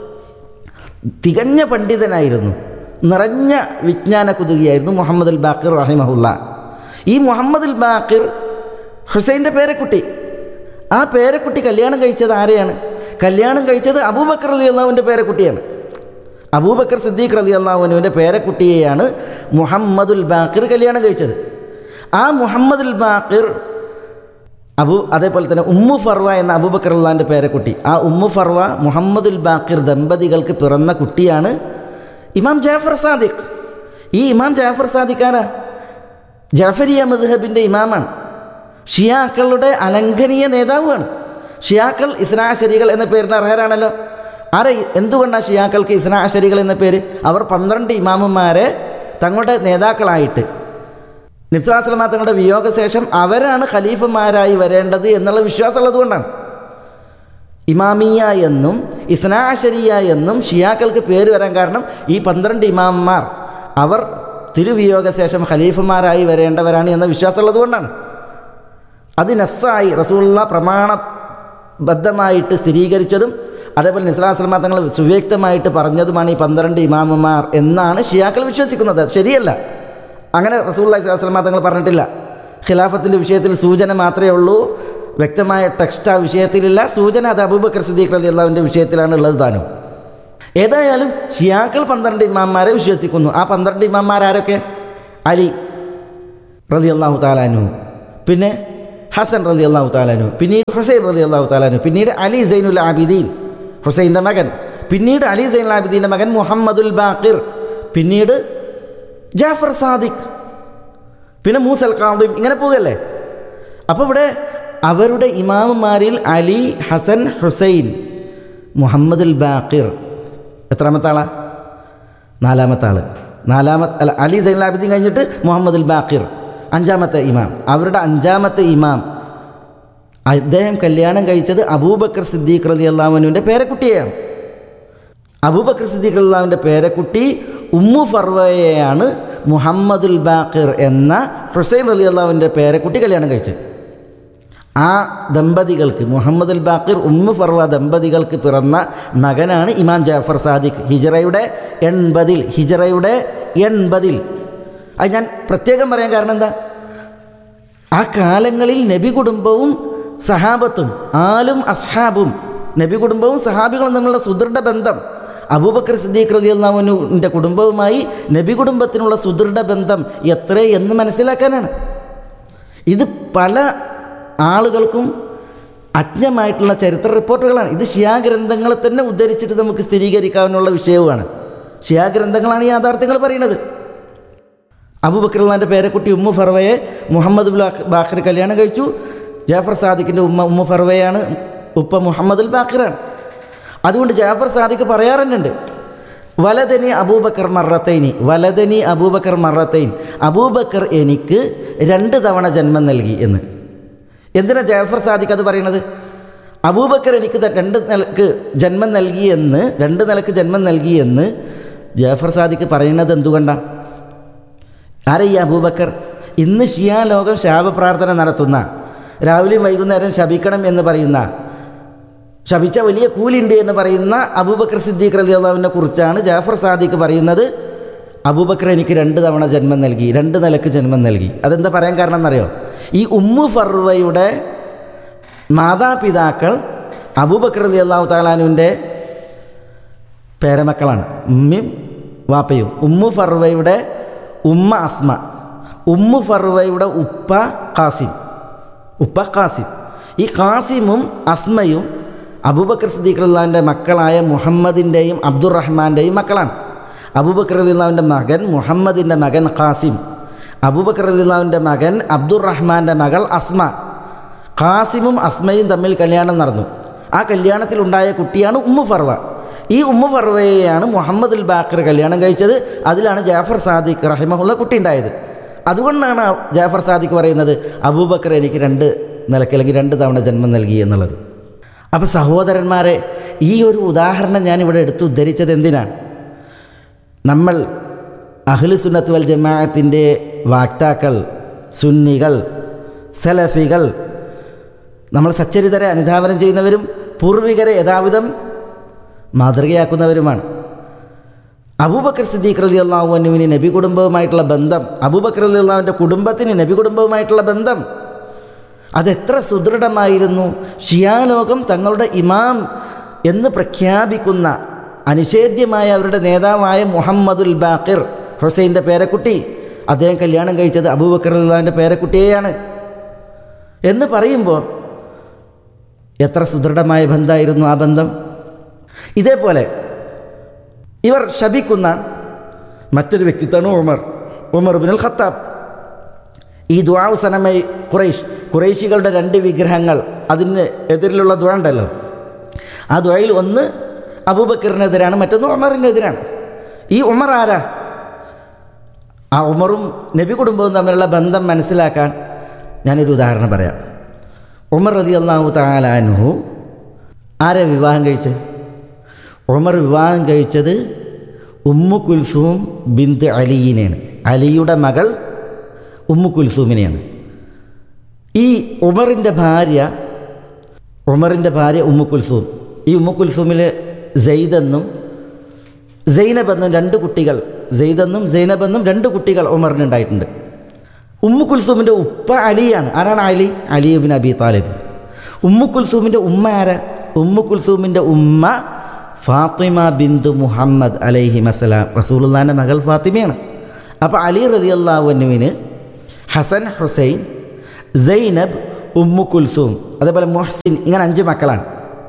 തികഞ്ഞ പണ്ഡിതനായിരുന്നു നിറഞ്ഞ വിജ്ഞാന കുതുകിയായിരുന്നു മുഹമ്മദുൽ ബാക്കിർ റഹിമഹുല്ല ഈ മുഹമ്മദുൽ ബാക്കിർ ഹുസൈൻ്റെ പേരക്കുട്ടി ആ പേരക്കുട്ടി കല്യാണം കഴിച്ചത് ആരെയാണ് കല്യാണം കഴിച്ചത് അബൂബക്കർ അലി അള്ളാഹുവിൻ്റെ പേരക്കുട്ടിയാണ് അബൂബക്കർ സിദ്ദീഖ് റലി അള്ളാഹുനുവിൻ്റെ പേരക്കുട്ടിയെയാണ് മുഹമ്മദുൽ ബാക്കിർ കല്യാണം കഴിച്ചത് ആ മുഹമ്മദുൽ ബാക്കിർ അബു അതേപോലെ തന്നെ ഉമ്മു ഫർവ എന്ന അബൂബക്കർ അള്ളാഹിൻ്റെ പേരക്കുട്ടി ആ ഉമ്മു ഫർവ മുഹമ്മദുൽ ബാക്കിർ ദമ്പതികൾക്ക് പിറന്ന കുട്ടിയാണ് ഇമാം ജാഫർ സാദിഖ് ഈ ഇമാം ജാഫർ സാദിഖാണ് ജാഫരിയ മദ്ഹബിൻ്റെ ഇമാമാണ് ഷിയാക്കളുടെ അലംഘനീയ നേതാവുമാണ് ഷിയാക്കൾ ഇസ്നാശരികൾ എന്ന പേരിന് അർഹരാണല്ലോ ആരെ എന്തുകൊണ്ടാണ് ഷിയാക്കൾക്ക് ഇസ്നാശരികൾ എന്ന പേര് അവർ പന്ത്രണ്ട് ഇമാമുമാരെ തങ്ങളുടെ നേതാക്കളായിട്ട് നിസ്ലാസ്ലമ തങ്ങളുടെ വിയോഗശേഷം അവരാണ് ഖലീഫമാരായി വരേണ്ടത് എന്നുള്ള വിശ്വാസമുള്ളത് കൊണ്ടാണ് ഇമാമിയ എന്നും ഇസ്നാശരിയ എന്നും ഷിയാക്കൾക്ക് പേര് വരാൻ കാരണം ഈ പന്ത്രണ്ട് ഇമാമന്മാർ അവർ തിരുവിയോഗശേഷം ഖലീഫമാരായി വരേണ്ടവരാണ് എന്ന വിശ്വാസമുള്ളത് കൊണ്ടാണ് അത് നസ്സായി റസൂള്ള പ്രമാണബദ്ധമായിട്ട് സ്ഥിരീകരിച്ചതും അതേപോലെ നിസ്ലാസ്ലമ തങ്ങൾ സുവ്യക്തമായിട്ട് പറഞ്ഞതുമാണ് ഈ പന്ത്രണ്ട് ഇമാമന്മാർ എന്നാണ് ഷിയാക്കൾ വിശ്വസിക്കുന്നത് അത് ശരിയല്ല അങ്ങനെ റസൂള്ള ഇസ്ലാസ്ലമ തങ്ങൾ പറഞ്ഞിട്ടില്ല ഖിലാഫത്തിൻ്റെ വിഷയത്തിൽ സൂചന മാത്രമേ ഉള്ളൂ വ്യക്തമായ ടെക്സ്റ്റ് ആ വിഷയത്തിലില്ല സൂചന അത് അബൂബക്കർ സിദ്ദീഖ് അലി അള്ളാഹുവിൻ്റെ വിഷയത്തിലാണ് ഉള്ളത് താനും ഏതായാലും ഷിയാക്കൾ പന്ത്രണ്ട് ഇമാന്മാരെ വിശ്വസിക്കുന്നു ആ പന്ത്രണ്ട് ഇമാന്മാരാരൊക്കെ അലി റലി അള്ളാഹു താലാനു പിന്നെ ഹസൻ റലി അള്ളാഹു താലാനു പിന്നീട് ഹുസൈൻ റലി അള്ളാഹു താലാനു പിന്നീട് അലി സൈനുൽ ആബിദീൻ ഹുസൈൻ്റെ മകൻ പിന്നീട് അലി സൈനുൽ ആബിദീൻ്റെ മകൻ മുഹമ്മദുൽ ബാക്കിർ പിന്നീട് ജാഫർ സാദിഖ് പിന്നെ മൂസൽ ഖാദിം ഇങ്ങനെ പോകല്ലേ അപ്പോൾ ഇവിടെ അവരുടെ ഇമാമുമാരിൽ അലി ഹസൻ ഹുസൈൻ മുഹമ്മദുൽ ബാക്കിർ എത്രാമത്തെ ആളാ നാലാമത്തെ ആള് നാലാമത്തെ അല്ല അലി സൈൻ ആബിദ്ദീൻ കഴിഞ്ഞിട്ട് മുഹമ്മദുൽ ബാക്കിർ അഞ്ചാമത്തെ ഇമാം അവരുടെ അഞ്ചാമത്തെ ഇമാം അദ്ദേഹം കല്യാണം കഴിച്ചത് അബൂബക്കർ സിദ്ദീഖ് റലി അള്ളാഹുവിൻ്റെ പേരക്കുട്ടിയെയാണ് അബൂബക്കർ സിദ്ദീഖ് അള്ളാഹുവിൻ്റെ പേരക്കുട്ടി ഉമ്മു ഫർവയെയാണ് മുഹമ്മദുൽ ബാക്കിർ എന്ന ഹുസൈൻ റലി അള്ളാഹുവിൻ്റെ പേരക്കുട്ടി കല്യാണം കഴിച്ചത് ആ ദമ്പതികൾക്ക് മുഹമ്മദുൽ ബാക്കിർ ഉമ്മു ഫർവ ദമ്പതികൾക്ക് പിറന്ന മകനാണ് ഇമാം ജാഫർ സാദിഖ് ഹിജറയുടെ എൺപതിൽ ഹിജറയുടെ എൺപതിൽ അത് ഞാൻ പ്രത്യേകം പറയാൻ കാരണം എന്താ ആ കാലങ്ങളിൽ നബി കുടുംബവും സഹാബത്തും ആലും അസ്ഹാബും നബി കുടുംബവും സഹാബികളും തമ്മിലുള്ള സുദൃഢ ബന്ധം അബൂബക്കർ സിദ്ദീഖ് റലി അള്ളാഹുവിൻ്റെ കുടുംബവുമായി നബി കുടുംബത്തിനുള്ള സുദൃഢ ബന്ധം എത്ര എന്ന് മനസ്സിലാക്കാനാണ് ഇത് പല ആളുകൾക്കും അജ്ഞമായിട്ടുള്ള ചരിത്ര റിപ്പോർട്ടുകളാണ് ഇത് ഷിയാഗ്രന്ഥങ്ങളെ തന്നെ ഉദ്ധരിച്ചിട്ട് നമുക്ക് സ്ഥിരീകരിക്കാവുന്ന വിഷയവുമാണ് ഷിയാഗ്രന്ഥങ്ങളാണ് ഈ യാഥാർത്ഥ്യങ്ങൾ പറയുന്നത് അബൂബക്കറുള്ളാൻ്റെ പേരക്കുട്ടി ഉമ്മു ഫർവയെ മുഹമ്മദ് ബാഖർ കല്യാണം കഴിച്ചു ജാഫർ സാദിഖിൻ്റെ ഉമ്മ ഉമ്മു ഫർവയാണ് ഉപ്പ മുഹമ്മദുൽ ബാഖിറാണ് അതുകൊണ്ട് ജാഫർ സാദിഖ് പറയാറുണ്ട് വലതനി അബൂബക്കർ മറത്തൈനി വലതനി അബൂബക്കർ മറത്തൈൻ അബൂബക്കർ എനിക്ക് രണ്ട് തവണ ജന്മം നൽകി എന്ന് എന്തിനാ ജാഫർ സാദിഖ് അത് പറയുന്നത് അബൂബക്കർ എനിക്ക് ത- രണ്ട് നിലക്ക് ജന്മം നൽകിയെന്ന് രണ്ട് നിലക്ക് ജന്മം നൽകിയെന്ന് ജാഫർ സാദിഖ് പറയുന്നത് എന്തുകൊണ്ടാണ് ആരാ ഈ അബൂബക്കർ ഇന്ന് ഷിയാ ലോകം ശാപപ്രാർത്ഥന നടത്തുന്ന രാവിലെയും വൈകുന്നേരം ശപിക്കണം എന്ന് പറയുന്ന ശപിച്ച വലിയ കൂലിണ്ട് എന്ന് പറയുന്ന അബൂബക്കർ സിദ്ദീഖ് റലി അള്ളാഹുവിനെ കുറിച്ചാണ് ജാഫർ സാദിഖ് പറയുന്നത് അബൂബക്കർ എനിക്ക് രണ്ട് തവണ ജന്മം നൽകി രണ്ട് നിലക്ക് ജന്മം നൽകി അതെന്താ പറയാൻ കാരണം എന്നറിയോ ഈ ഉമ്മു ഫർവയുടെ മാതാപിതാക്കൾ അബൂബക്കർ റലി അള്ളാഹു താലാനുവിൻ്റെ പേരമക്കളാണ് ഉമ്മയും വാപ്പയും ഉമ്മു ഫർവയുടെ ഉമ്മ അസ്മ ഉമ്മു ഫർവയുടെ ഉപ്പ ഖാസിം ഉപ്പ ഖാസിം ഈ ഖാസിമും അസ്മയും അബൂബക്കർ സിദ്ദീഖ് അള്ളാഹിൻ്റെ മക്കളായ മുഹമ്മദിൻ്റെയും അബ്ദുറഹ്മാൻ്റെയും മക്കളാണ് അബൂബക്കർ അള്ളാഹുവിൻ്റെ മകൻ മുഹമ്മദിൻ്റെ മകൻ ഖാസിം അബൂബക്കർ അള്ളാഹുവിൻ്റെ മകൻ അബ്ദുറഹ്മാൻ്റെ മകൾ അസ്മ ഖാസിമും അസ്മയും തമ്മിൽ കല്യാണം നടന്നു ആ കല്യാണത്തിലുണ്ടായ കുട്ടിയാണ് ഉമ്മു ഫർവ ഈ ഉമ്മു ഫർവയെയാണ് മുഹമ്മദുൽ ബാക്കർ കല്യാണം കഴിച്ചത് അതിലാണ് ജാഫർ സാദിഖ് റഹിമഹുള്ള കുട്ടി ഉണ്ടായത് അതുകൊണ്ടാണ് ജാഫർ സാദിഖ് പറയുന്നത് അബൂബക്കർ എനിക്ക് രണ്ട് നിലയ്ക്ക് അല്ലെങ്കിൽ രണ്ട് തവണ ജന്മം നൽകി എന്നുള്ളത് അപ്പോൾ സഹോദരന്മാരെ ഈ ഒരു ഉദാഹരണം ഞാനിവിടെ എടുത്ത് ഉദ്ധരിച്ചത് എന്തിനാണ് നമ്മൾ അഹ്ലു സുന്നത്ത് വൽ ജമാഅത്തിൻ്റെ വാക്താക്കൾ സുന്നികൾ സലഫികൾ നമ്മൾ സച്ചരിതരെ അനുധാവനം ചെയ്യുന്നവരും പൂർവികരെ യഥാവിധം മാതൃകയാക്കുന്നവരുമാണ് അബൂബക്കർ സിദ്ദീഖ് റലി അള്ളാഹുവിന് നബി കുടുംബവുമായിട്ടുള്ള ബന്ധം അബൂബക്കർ അലി അള്ളാഹുവിൻ്റെ കുടുംബത്തിന് നബി കുടുംബവുമായിട്ടുള്ള ബന്ധം അതെത്ര സുദൃഢമായിരുന്നു ഷിയാലോകം തങ്ങളുടെ ഇമാം എന്ന് പ്രഖ്യാപിക്കുന്ന അനിഷേധ്യമായ അവരുടെ നേതാവായ മുഹമ്മദുൽ ബാക്കിർ ഹുസൈൻ്റെ പേരക്കുട്ടി അദ്ദേഹം കല്യാണം കഴിച്ചത് അബൂബക്കർ അള്ളാഹിൻ്റെ പേരക്കുട്ടിയെയാണ് എന്ന് പറയുമ്പോൾ എത്ര സുദൃഢമായ ബന്ധമായിരുന്നു ആ ബന്ധം ഇതേപോലെ ഇവർ ശപിക്കുന്ന മറ്റൊരു വ്യക്തിത്വമാണ് ഉമർ ഉമർ ബിനുൽ ഖത്താബ് ഈ ദുആവ് സനമൈ ഖുറൈഷ് ഖുറൈശികളുടെ രണ്ട് വിഗ്രഹങ്ങൾ അതിന് എതിരിലുള്ള ദുആ ഉണ്ടല്ലോ ആ ദുആയിൽ ഒന്ന് അബൂബക്കറിനെതിരാണ് മറ്റൊന്ന് ഉമറിനെതിരാണ് ഈ ഉമർ ആരാ ആ ഉമറും നബി കുടുംബവും തമ്മിലുള്ള ബന്ധം മനസ്സിലാക്കാൻ ഞാനൊരു ഉദാഹരണം പറയാം ഉമർ റതി അള്ളാഹു താലാനുഹു ആരെ വിവാഹം കഴിച്ചത് ഉമർ വിവാഹം കഴിച്ചത് ഉമ്മു കുൽസൂം ബിന്ത് അലിയിനെയാണ് അലിയുടെ മകൾ ഉമ്മു കുൽസൂമിനെയാണ് ഈ ഉമറിൻ്റെ ഭാര്യ ഉമറിൻ്റെ ഭാര്യ ഉമ്മു കുൽസൂം ഈ ഉമ്മു കുൽസൂമിൽ സെയ്ദെന്നും സൈനബെന്നും രണ്ട് കുട്ടികൾ സെയ്ദെന്നും സൈനബെന്നും രണ്ട് കുട്ടികൾ ഉമറിനുണ്ടായിട്ടുണ്ട് ഉമ്മു കുൽസൂമിൻ്റെ ഉപ്പ അലിയാണ് ആരാണ് Ali Ali bin Abi Talib Umm കുൽസൂമിൻ്റെ ഉമ്മ ആരാ ഉമ്മു കുൽസൂമിൻ്റെ ഉമ്മ ഫാത്തിമ ബിന്ദു മുഹമ്മദ് അലൈഹി മസലാം റസൂലുള്ളാൻ്റെ മകൾ ഫാത്തിമയാണ് അപ്പോൾ അലി റതി അള്ളാഹുവിന് Hasan Husain Zainab Umm Kulthum അതേപോലെ മുഹ്സിൻ ഇങ്ങനെ അഞ്ച് മക്കളാണ്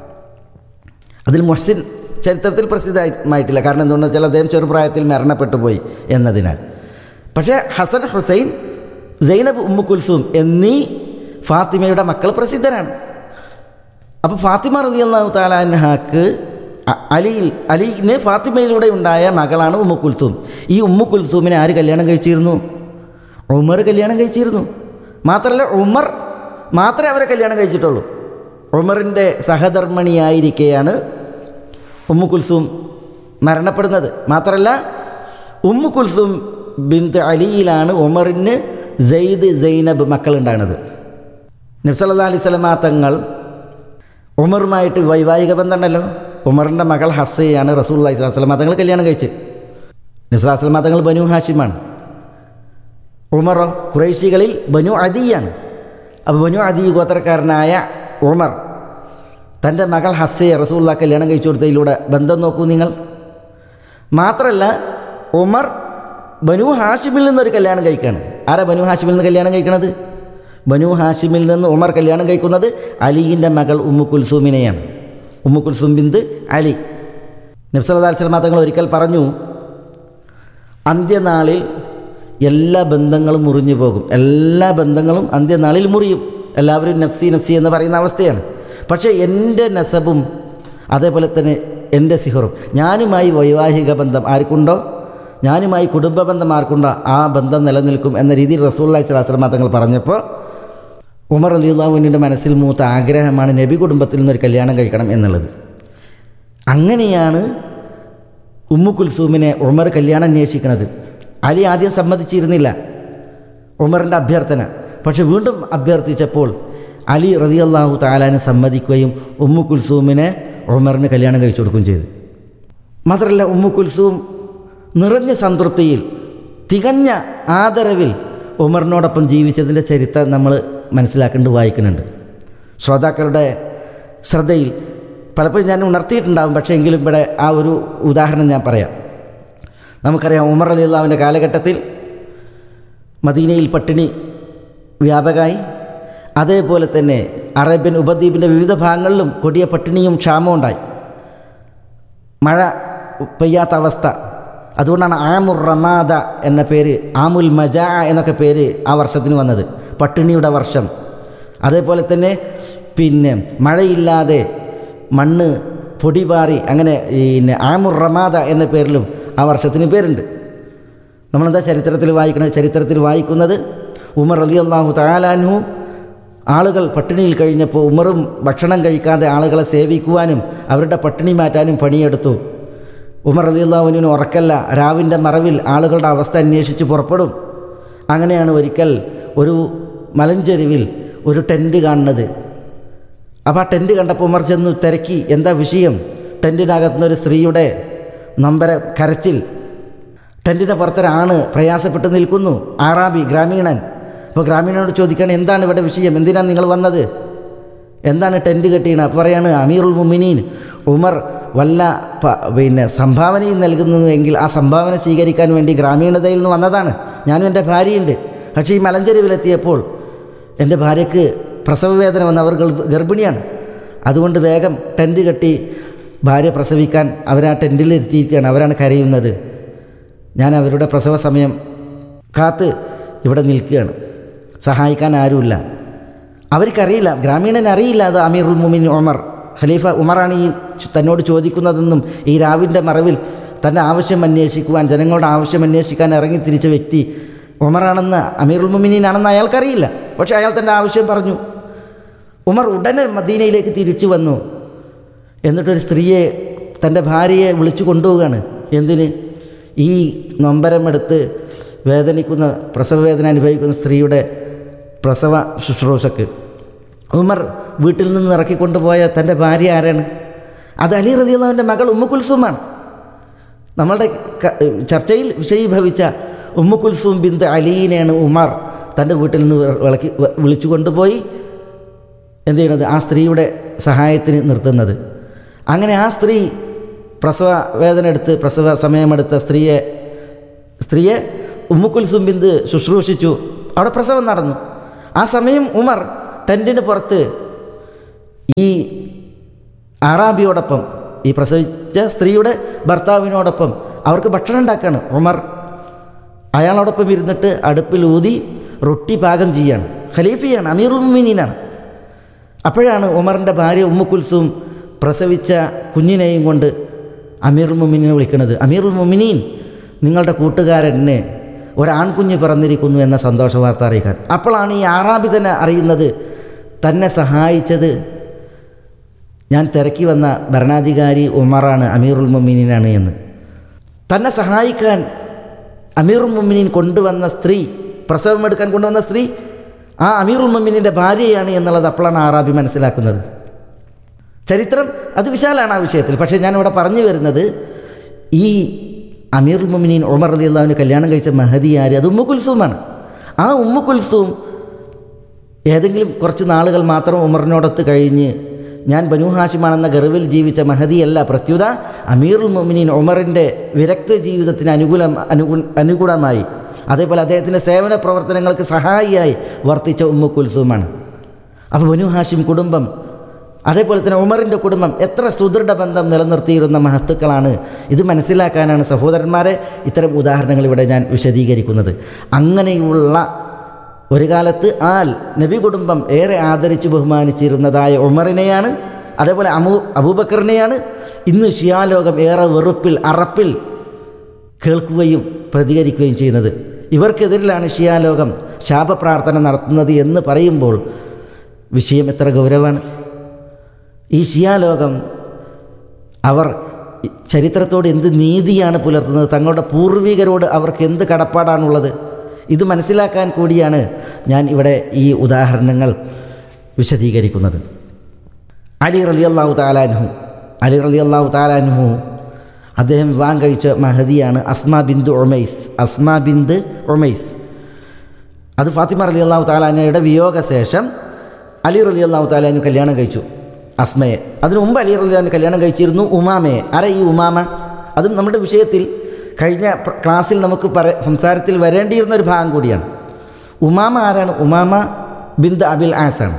അതിൽ മുഹ്സിൻ ചരിത്രത്തിൽ പ്രസിദ്ധമായിട്ടില്ല കാരണം എന്തുകൊണ്ടെന്ന് വെച്ചാൽ അദ്ദേഹം ചെറുപ്രായത്തിൽ മരണപ്പെട്ടു പോയി എന്നതിനാൽ പക്ഷേ Hasan Husain Zainab Umm Kulthum എന്നീ ഫാത്തിമയുടെ മക്കൾ പ്രസിദ്ധരാണ് അപ്പോൾ ഫാത്തിമ റളിയല്ലാഹു താലാൻഹാക്ക് അലിയിൽ അലിന് ഫാത്തിമയിലൂടെ ഉണ്ടായ മകളാണ് ഉമ്മു കുൽസൂം ഈ ഉമ്മു കുൽസൂമിനെ ആര് കല്യാണം കഴിച്ചിരുന്നു ഉമർ കല്യാണം കഴിച്ചിരുന്നു മാത്രമല്ല ഉമർ മാത്രമേ അവരെ കല്യാണം കഴിച്ചിട്ടുള്ളൂ ഉമറിൻ്റെ സഹധർമ്മിണിയായിരിക്കെയാണ് ഉമ്മു കുൽസൂം മരണപ്പെടുന്നത് മാത്രമല്ല ഉമ്മു കുൽസൂം ബിന്ത് അലിയിലാണ് ഉമറിന് സെയ്ദ് സൈനബ് മക്കളുണ്ടാകുന്നത് നബ്സല്ലാ അലൈഹി സ്വലമാ തങ്ങൾ ഉമറുമായിട്ട് വൈവാഹിക ബന്ധമുണ്ടല്ലോ ഉമറിൻ്റെ മകൾ ഹഫ്സയാണ് റസൂൽ അലൈഹി സ്വലമാ തങ്ങൾ കല്യാണം കഴിച്ച് നബ്സല്ലാ സ്വലമാ തങ്ങൾ ബനു ഹാഷിമാണ് ഉമറോ ഖുറൈശികളിൽ ബനു അദിയാണ് അപ്പോൾ ബനു അദി ഗോത്രക്കാരനായ ഉമർ തൻ്റെ മകൾ ഹഫ്സയെ റസൂള്ള കല്യാണം കഴിച്ചു കൊടുത്തതിലൂടെ ബന്ധം നോക്കൂ നിങ്ങൾ മാത്രമല്ല ഉമർ ബനു ഹാഷിമിൽ നിന്നൊരു കല്യാണം കഴിക്കുകയാണ് ആരാ ബനു ഹാഷിമിൽ നിന്ന് കല്യാണം കഴിക്കണത് ബനു ഹാഷിമിൽ നിന്ന് ഉമർ കല്യാണം കഴിക്കുന്നത് അലിയിൻ്റെ മകൾ ഉമ്മു കുൽസൂമിനെയാണ് ഉമ്മു കുൽസൂം ബിന്ത് അലി നബ്സല്ലാ സ്വലമാ തങ്ങൾ ഒരിക്കൽ പറഞ്ഞു അന്ത്യനാളിൽ എല്ലാ ബന്ധങ്ങളും മുറിഞ്ഞു പോകും എല്ലാ ബന്ധങ്ങളും അന്ത്യനാളിൽ മുറിയും എല്ലാവരും നഫ്സി നഫ്സി എന്ന് പറയുന്ന അവസ്ഥയാണ് പക്ഷേ എൻ്റെ നസബും അതേപോലെ തന്നെ എൻ്റെ സിഹറും ഞാനുമായി വൈവാഹിക ബന്ധം ആർക്കുണ്ടോ ഞാനുമായി കുടുംബ ബന്ധം ആർക്കുണ്ടോ ആ ബന്ധം നിലനിൽക്കും എന്ന രീതിയിൽ റസൂള്ളി സ്വലാസ്ലമ തങ്ങൾ പറഞ്ഞപ്പോൾ ഉമർ അലിയുള്ളാഹുവിൻ്റെ മനസ്സിൽ മൂത്ത ആഗ്രഹമാണ് നബി കുടുംബത്തിൽ നിന്നൊരു കല്യാണം കഴിക്കണം എന്നുള്ളത് അങ്ങനെയാണ് ഉമ്മു കുൽസൂമിനെ ഉമർ കല്യാണം അന്വേഷിക്കുന്നത് അലി ആദ്യം സമ്മതിച്ചിരുന്നില്ല ഉമറിൻ്റെ അഭ്യർത്ഥന പക്ഷെ വീണ്ടും അഭ്യർത്ഥിച്ചപ്പോൾ അലി റതിയല്ലാഹു താലാന് സമ്മതിക്കുകയും ഉമ്മു കുൽസൂമിനെ ഉമറിന് കല്യാണം കഴിച്ചു കൊടുക്കുകയും ചെയ്തു മാത്രമല്ല ഉമ്മു കുൽസൂം നിറഞ്ഞ സംതൃപ്തിയിൽ തികഞ്ഞ ആദരവിൽ ഉമറിനോടൊപ്പം ജീവിച്ചതിൻ്റെ ചരിത്രം നമ്മൾ മനസ്സിലാക്കേണ്ട വായിക്കുന്നുണ്ട് ശ്രോതാക്കളുടെ ശ്രദ്ധയിൽ പലപ്പോഴും ഞാൻ ഉണർത്തിയിട്ടുണ്ടാകും പക്ഷേ എങ്കിലും ഇവിടെ ആ ഒരു ഉദാഹരണം ഞാൻ പറയാം നമുക്കറിയാം ഉമർ അലി അള്ളാവിൻ്റെ കാലഘട്ടത്തിൽ മദീനയിൽ പട്ടിണി വ്യാപകമായി അതേപോലെ തന്നെ അറേബ്യൻ ഉപദ്വീപിൻ്റെ വിവിധ ഭാഗങ്ങളിലും കൊടിയ പട്ടിണിയും ക്ഷാമവും ഉണ്ടായി മഴ പെയ്യാത്ത അവസ്ഥ അതുകൊണ്ടാണ് ആമുർ റമാദ എന്ന പേര് ആമുൽ മജാ എന്നൊക്കെ പേര് ആ വർഷത്തിന് വന്നത് പട്ടിണിയുടെ വർഷം അതേപോലെ തന്നെ പിന്നെ മഴയില്ലാതെ മണ്ണ് പൊടിപാറി അങ്ങനെ പിന്നെ ആമുർ റമാദ എന്ന പേരിലും ആ വർഷത്തിന് പേരുണ്ട് നമ്മളെന്താ ചരിത്രത്തിൽ വായിക്കുന്നത് ചരിത്രത്തിൽ വായിക്കുന്നത് ഉമർ അലി അള്ളാഹു താലാൻഹു ആളുകൾ പട്ടിണിയിൽ കഴിഞ്ഞപ്പോൾ ഉമറും ഭക്ഷണം കഴിക്കാതെ ആളുകളെ സേവിക്കുവാനും അവരുടെ പട്ടിണി മാറ്റാനും പണിയെടുത്തു ഉമർ അലി അള്ളാഹുവിന് ഉറക്കല്ല രാവിൻ്റെ മറവിൽ ആളുകളുടെ അവസ്ഥ അന്വേഷിച്ച് പുറപ്പെടും അങ്ങനെയാണ് ഒരിക്കൽ ഒരു മലഞ്ചെരുവിൽ ഒരു ടെൻറ്റ് കാണുന്നത് അപ്പോൾ ആ ടെൻറ്റ് കണ്ടപ്പോൾ ഉമർ ചെന്ന് തിരക്കി എന്താ വിഷയം ടെൻറ്റിനകത്തുനിന്നൊരു സ്ത്രീയുടെ നമ്പര കരച്ചിൽ ടെൻറ്റിൻ്റെ പുറത്തൊരാണ് പ്രയാസപ്പെട്ട് നിൽക്കുന്നു ആറാബി ഗ്രാമീണൻ അപ്പോൾ ഗ്രാമീണനോട് ചോദിക്കുകയാണ് എന്താണ് ഇവിടെ വിഷയം എന്തിനാണ് നിങ്ങൾ വന്നത് എന്താണ് ടെൻറ്റ് കെട്ടിയത് അപ്പോൾ പറയാണ് അമീറുൽ മുമിനീൻ ഉമർ വല്ല പ- പിന്നെ സംഭാവനയും നൽകുന്നുവെങ്കിൽ ആ സംഭാവന സ്വീകരിക്കാൻ വേണ്ടി ഗ്രാമീണതയിൽ നിന്ന് വന്നതാണ് ഞാനും എൻ്റെ ഭാര്യയുണ്ട് പക്ഷേ ഈ മലഞ്ചെരുവിലെത്തിയപ്പോൾ എൻ്റെ ഭാര്യയ്ക്ക് പ്രസവവേദന വന്ന് അവർ ഗർഭ- ഗർഭിണിയാണ് അതുകൊണ്ട് വേഗം ടെൻറ്റ് കെട്ടി ഭാര്യ പ്രസവിക്കാൻ അവരാ ടെൻറ്റിലിരുത്തിയിരിക്കുകയാണ് അവരാണ് കരയുന്നത് ഞാൻ അവരുടെ പ്രസവ സമയം കാത്ത് ഇവിടെ നിൽക്കുകയാണ് സഹായിക്കാൻ ആരുമില്ല അവർക്കറിയില്ല ഗ്രാമീണൻ അറിയില്ല അത് അമീറുൽ മുമിൻ ഉമർ ഖലീഫ ഉമറാണ് ഈ തന്നോട് ചോദിക്കുന്നതെന്നും ഈ രാവിൻ്റെ മറവിൽ തൻ്റെ ആവശ്യം അന്വേഷിക്കുവാൻ ജനങ്ങളുടെ ആവശ്യം അന്വേഷിക്കാൻ ഇറങ്ങി തിരിച്ച വ്യക്തി ഉമറാണെന്ന് അമീറുൽ മുമിനീനാണെന്ന് അയാൾക്കറിയില്ല പക്ഷേ അയാൾ തൻ്റെ ആവശ്യം പറഞ്ഞു ഉമർ ഉടനെ മദീനയിലേക്ക് തിരിച്ചു വന്നു എന്നിട്ടൊരു സ്ത്രീയെ തൻ്റെ ഭാര്യയെ വിളിച്ചു കൊണ്ടുപോവുകയാണ് എന്തിന് ഈ നൊമ്പരമെടുത്ത് വേദനിക്കുന്ന പ്രസവവേദന അനുഭവിക്കുന്ന സ്ത്രീയുടെ പ്രസവ ശുശ്രൂഷക്ക് ഉമർ വീട്ടിൽ നിന്ന് ഇറക്കിക്കൊണ്ടുപോയ തൻ്റെ ഭാര്യ ആരാണ് അത് അലി റലിയുള്ളവൻ്റെ മകൾ ഉമ്മു കുൽസുമാണ് നമ്മളുടെ ക- ചർച്ചയിൽ വിഷയീഭവിച്ച ഉമ്മു കുൽസൂം ബിന്ദു അലീനെയാണ് ഉമർ തൻ്റെ വീട്ടിൽ നിന്ന് വിളക്കി വിളിച്ചു കൊണ്ടുപോയി എന്ത് ചെയ്യണത് ആ സ്ത്രീയുടെ സഹായത്തിന് നിർത്തുന്നത് അങ്ങനെ ആ സ്ത്രീ പ്രസവ വേദന എടുത്ത് പ്രസവ സമയമെടുത്ത സ്ത്രീയെ സ്ത്രീയെ ഉമ്മുക്കുൽസും ബിന്ദു ശുശ്രൂഷിച്ചു അവിടെ പ്രസവം നടന്നു ആ സമയം ഉമർ ടെൻറ്റിന് പുറത്ത് ഈ ആറാബിയോടൊപ്പം ഈ പ്രസവിച്ച സ്ത്രീയുടെ ഭർത്താവിനോടൊപ്പം അവർക്ക് ഭക്ഷണം ഉണ്ടാക്കുകയാണ് ഉമർ അയാളോടൊപ്പം ഇരുന്നിട്ട് അടുപ്പിൽ ഊതി റൊട്ടി പാകം ചെയ്യാണ് ഖലീഫിയാണ് അമീറുൽ മുമിനീനാണ് അപ്പോഴാണ് ഉമറിൻ്റെ ഭാര്യ ഉമ്മു കുൽസും പ്രസവിച്ച കുഞ്ഞിനെയും കൊണ്ട് അമീറുൽ മുമിനെ വിളിക്കുന്നത് അമീറുൽ മുമിനീൻ നിങ്ങളുടെ കൂട്ടുകാരന് ഒരാൺകുഞ്ഞ് പിറന്നിരിക്കുന്നു എന്ന സന്തോഷ വാർത്ത അറിയിക്കാൻ അപ്പോഴാണ് ഈ ആറാബി തന്നെ അറിയുന്നത് തന്നെ സഹായിച്ചത് ഞാൻ തിരക്കി വന്ന ഭരണാധികാരി ഉമറാണ് അമീറുൽ മുമിനീനാണ് എന്ന് തന്നെ സഹായിക്കാൻ അമീറുൽ മുമിനീൻ കൊണ്ടുവന്ന സ്ത്രീ പ്രസവമെടുക്കാൻ കൊണ്ടുവന്ന സ്ത്രീ ആ അമീറുൽ മുമിനിൻ്റെ ഭാര്യയാണ് എന്നുള്ളത് അപ്പോഴാണ് ആറാബി മനസ്സിലാക്കുന്നത് ചരിത്രം അത് വിശാലാണ് ആ വിഷയത്തിൽ പക്ഷേ ഞാനിവിടെ പറഞ്ഞു വരുന്നത് ഈ അമീറുൽ മുമിനീൻ ഉമർ അലി അള്ളാഹുവിന് കല്യാണം കഴിച്ച മഹദി ആര് അത് ഉമ്മു കുൽസൂമാണ് ആ ഉമ്മു കുൽസൂം ഏതെങ്കിലും കുറച്ച് നാളുകൾ മാത്രം ഉമറിനോടൊത്ത് കഴിഞ്ഞ് ഞാൻ ബനു ഹാഷിമാണെന്ന ഗർവിൽ ജീവിച്ച മഹദിയല്ല പ്രത്യുത അമീറുൽ മൊമിനീൻ ഉമറിൻ്റെ വിരക്ത ജീവിതത്തിന് അനുകൂലം അനുകൂല അനുകൂലമായി അതേപോലെ അദ്ദേഹത്തിൻ്റെ സേവന പ്രവർത്തനങ്ങൾക്ക് സഹായിയായി വർത്തിച്ച ഉമ്മു കുൽസൂമാണ് അപ്പോൾ ബനു ഹാഷിം കുടുംബം അതേപോലെ തന്നെ ഉമറിൻ്റെ കുടുംബം എത്ര സുദൃഢ ബന്ധം നിലനിർത്തിയിരുന്ന മഹത്തുക്കളാണ് ഇത് മനസ്സിലാക്കാനാണ് സഹോദരന്മാരെ ഇത്തരം ഉദാഹരണങ്ങൾ ഇവിടെ ഞാൻ വിശദീകരിക്കുന്നത് അങ്ങനെയുള്ള ഒരു കാലത്ത് ആൽ നബി കുടുംബം ഏറെ ആദരിച്ചു ബഹുമാനിച്ചിരുന്നതായ ഉമറിനെയാണ് അതേപോലെ അമു അബൂബക്കറിനെയാണ് ഇന്ന് ഷിയാലോകം ഏറെ വെറുപ്പിൽ അറപ്പിൽ കേൾക്കുകയും പ്രതികരിക്കുകയും ചെയ്യുന്നത് ഇവർക്കെതിരിലാണ് ഷിയാലോകം ശാപപ്രാർത്ഥന നടത്തുന്നത് എന്ന് പറയുമ്പോൾ വിഷയം എത്ര ഗൗരവമാണ് ഈ ഷിയാലോകം അവർ ചരിത്രത്തോട് എന്ത് നീതിയാണ് പുലർത്തുന്നത് തങ്ങളുടെ പൂർവികരോട് അവർക്ക് എന്ത് കടപ്പാടാണുള്ളത് ഇത് മനസ്സിലാക്കാൻ കൂടിയാണ് ഞാൻ ഇവിടെ ഈ ഉദാഹരണങ്ങൾ വിശദീകരിക്കുന്നത് അലി റലി അള്ളാഹു താലാൻഹു അലി റലി അള്ളാഹു താലാൻഹു അദ്ദേഹം വിവാഹം കഴിച്ച മഹദിയാണ് അസ്മ ബിന്ദു ഒമൈസ് അസ്മ ബിന്ദ് ഒമൈസ് അത് ഫാത്തിമ റലി അള്ളാഹു താലാനയുടെ വിയോഗശേഷം അലി റലി അള്ളാഹു താലാനു കല്യാണം കഴിച്ചു അസ്മയെ അതിനു മുമ്പ് അലി റലി അള്ളാഹു കല്യാണം കഴിച്ചിരുന്നു ഉമാമയെ ആരാ ഈ ഉമാമ അതും നമ്മുടെ വിഷയത്തിൽ കഴിഞ്ഞ പ്ര- ക്ലാസ്സിൽ നമുക്ക് പറ സംസാരത്തിൽ വരേണ്ടിയിരുന്ന ഒരു ഭാഗം കൂടിയാണ് ഉമാമ ആരാണ് ഉമാമ ബിന്ദ് അബിൽ ആസ് ആണ്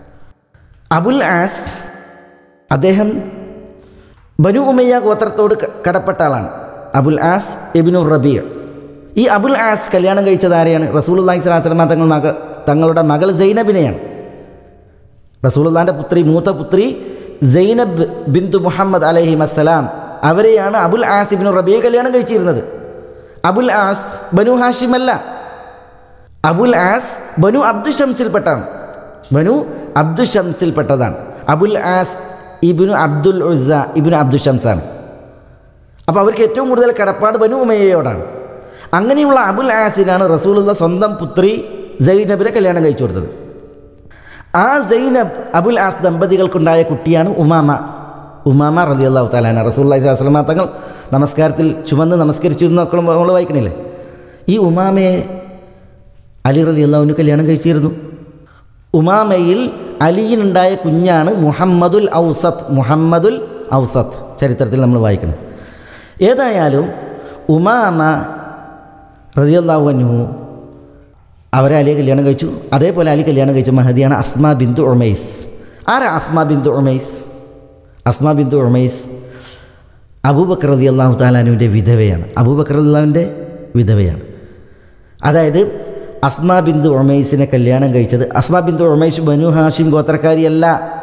അബുൽ ആസ് അദ്ദേഹം ബനു ഉമയ്യ ഗോത്രത്തോട് ക- കടപ്പെട്ട ആളാണ് അബുൽ ആസ് ഇബിനു റബീർ ഈ അബുൽ ആസ് കല്യാണം കഴിച്ചത് ആരെയാണ് റസൂൽ അള്ളാഹി സ്വലാസ്ലമ തങ്ങൾ മകൾ തങ്ങളുടെ മകൾ സൈനബിനെയാണ് റസൂലുള്ളാൻ്റെ പുത്രി മൂത്ത പുത്രി സൈനബ് ബിന്ദു മുഹമ്മദ് അലഹി അസ്സലാം അവരെയാണ് അബുൽ ആസ് ഇബിനു റബിയെ കല്യാണം കഴിച്ചിരുന്നത് അബുൽ ആസ് ബനു ഹാഷിമല്ല അബുൽ ആസ് ബനു അബ്ദു ഷംസിൽപ്പെട്ടാണ് ബനു അബ്ദു ഷംസിൽപ്പെട്ടതാണ് Abul Aas ibn Abdul Uzza ibn Abd ഷംസാണ് അപ്പോൾ അവർക്ക് ഏറ്റവും കൂടുതൽ കടപ്പാട് ബനു ഉമയ്യയോടാണ് അങ്ങനെയുള്ള അബുൽ ആസിനാണ് റസൂലുള്ള സ്വന്തം പുത്രി സൈനബിനെ കല്യാണം കഴിച്ചു കൊടുത്തത് ആ സൈനബ് അബുൽ ആസ് ദമ്പതികൾക്കുണ്ടായ കുട്ടിയാണ് ഉമാമ ഉമാമ റലി അള്ളാഹു താലാന റസൂല്ലാഹി സ്വലാസ്ലമ തങ്ങൾ നമസ്കാരത്തിൽ ചുമന്ന് നമസ്കരിച്ചു എന്നൊക്കെ നമ്മൾ വായിക്കണില്ലേ ഈ ഉമാമയെ അലി റലി അള്ളാഹുവിന് കല്യാണം കഴിച്ചിരുന്നു ഉമാമയിൽ അലിയിനുണ്ടായ കുഞ്ഞാണ് മുഹമ്മദുൽ ഔസത്ത് മുഹമ്മദുൽ ഔസത്ത് ചരിത്രത്തിൽ നമ്മൾ വായിക്കണം ഏതായാലും ഉമാമ റതിയല്ലാഹു അൻഹു അവരെ അലിയെ കല്യാണം കഴിച്ചു അതേപോലെ അലി കല്യാണം കഴിച്ച മഹദിയാണ് അസ്മ ബിന്ദു ഉമൈസ് ആരാ അസ്മ ബിന്ദു ഉമൈസ് അസ്മ ബിന്ദു ഉമൈസ് അബൂബക്കർ റതി അള്ളാഹു താലാനുവിൻ്റെ വിധവയാണ് അബൂബക്കർ അള്ളാഹുവിൻ്റെ വിധവയാണ് അതായത് അസ്മ ബിന്ദു ഉമൈസിനെ കല്യാണം കഴിച്ചത് അസ്മ ബിന്ദു ഉമൈസ് ബനു ഹാഷിം ഗോത്രക്കാരിയല്ല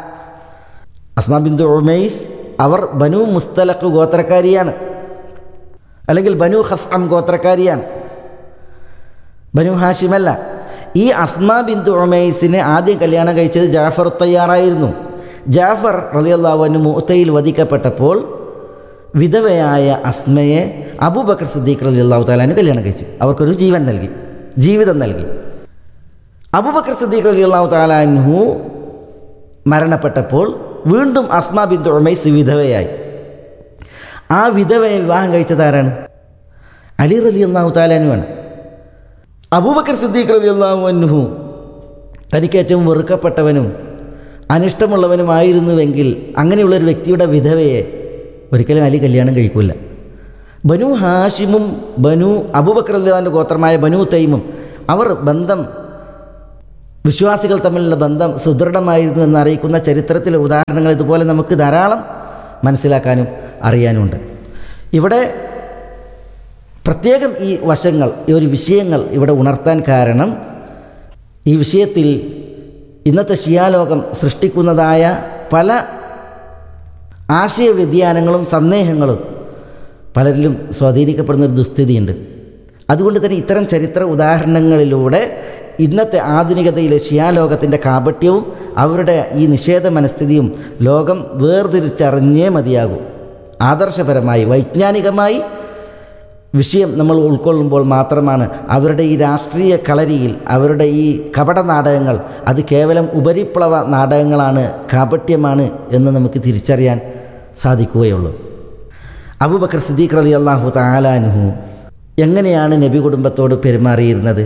അസ്മ ബിന്ദു ഉമൈസ് അവർ ബനു മുസ്തലഖ് ഗോത്രക്കാരിയാണ് അല്ലെങ്കിൽ ബനു ഖസ്അം ഗോത്രക്കാരിയാണ് ബനു ഹാഷിമല്ല ഈ അസ്മ ബിന്ദു ഉമൈസിനെ ആദ്യം കല്യാണം കഴിച്ചത് ജാഫർ തയ്യാറായിരുന്നു ജാഫർ റളിയല്ലാഹുവിന് മുത്തയിൽ വധിക്കപ്പെട്ടപ്പോൾ വിധവയായ അസ്മയെ അബൂബക്കർ സിദ്ദീഖ് റലി അള്ളാഹു താലാന് കല്യാണം കഴിച്ചു അവർക്കൊരു ജീവൻ നൽകി ജീവിതം നൽകി അബൂബക്കർ സിദ്ദീഖ് റലി അള്ളാഹു താലാൻഹു മരണപ്പെട്ടപ്പോൾ വീണ്ടും അസ്മ ബിന്ദു ഉമൈസ് വിധവയായി ആ വിധവയെ വിവാഹം കഴിച്ചത് ആരാണ് അലി റലി അള്ളാഹു താലാനുവാണ് അബൂബക്കർ സിദ്ദീഖ് റലി അള്ളാഹു അൻഹു തനിക്ക് ഏറ്റവും വെറുക്കപ്പെട്ടവനും അനിഷ്ടമുള്ളവനുമായിരുന്നുവെങ്കിൽ അങ്ങനെയുള്ള ഒരു വ്യക്തിയുടെ വിധവയെ ഒരിക്കലും അലി കല്യാണം കഴിക്കില്ല ബനു ഹാഷിമും ബനു അബൂബക്കർ അള്ളാഹുവിൻ്റെ ഗോത്രമായ ബനു തൈമും അവർ ബന്ധം വിശ്വാസികൾ തമ്മിലുള്ള ബന്ധം സുദൃഢമായിരുന്നു എന്ന് അറിയിക്കുന്ന ചരിത്രത്തിലെ ഉദാഹരണങ്ങൾ ഇതുപോലെ നമുക്ക് ധാരാളം മനസ്സിലാക്കാനും അറിയാനുമുണ്ട് ഇവിടെ പ്രത്യേകം ഈ വശങ്ങൾ ഈ ഒരു വിഷയങ്ങൾ ഇവിടെ ഉണർത്താൻ കാരണം ഈ വിഷയത്തിൽ ഇന്നത്തെ ഷിയാലോകം സൃഷ്ടിക്കുന്നതായ പല ആശയവ്യതിയാനങ്ങളും സന്ദേഹങ്ങളും പലരിലും സ്വാധീനിക്കപ്പെടുന്ന ഒരു ദുസ്ഥിതിയുണ്ട് അതുകൊണ്ട് തന്നെ ഇത്തരം ചരിത്ര ഉദാഹരണങ്ങളിലൂടെ ഇന്നത്തെ ആധുനികതയിലെ ഷിയാലോകത്തിൻ്റെ കാപട്യവും അവരുടെ ഈ നിഷേധ മനസ്ഥിതിയും ലോകം വേർതിരിച്ചറിഞ്ഞേ മതിയാകൂ ആദർശപരമായി വൈജ്ഞാനികമായി വിഷയം നമ്മൾ ഉൾക്കൊള്ളുമ്പോൾ മാത്രമാണ് അവരുടെ ഈ രാഷ്ട്രീയ കളരിയിൽ അവരുടെ ഈ കപട നാടകങ്ങൾ അത് കേവലം ഉപരിപ്ലവ നാടകങ്ങളാണ് കാപട്യമാണ് എന്ന് നമുക്ക് തിരിച്ചറിയാൻ സാധിക്കുകയുള്ളൂ അബൂബക്കർ സിദ്ദീഖ് റലി അള്ളാഹു താലാനുഹു എങ്ങനെയാണ് നബി കുടുംബത്തോട് പെരുമാറിയിരുന്നത്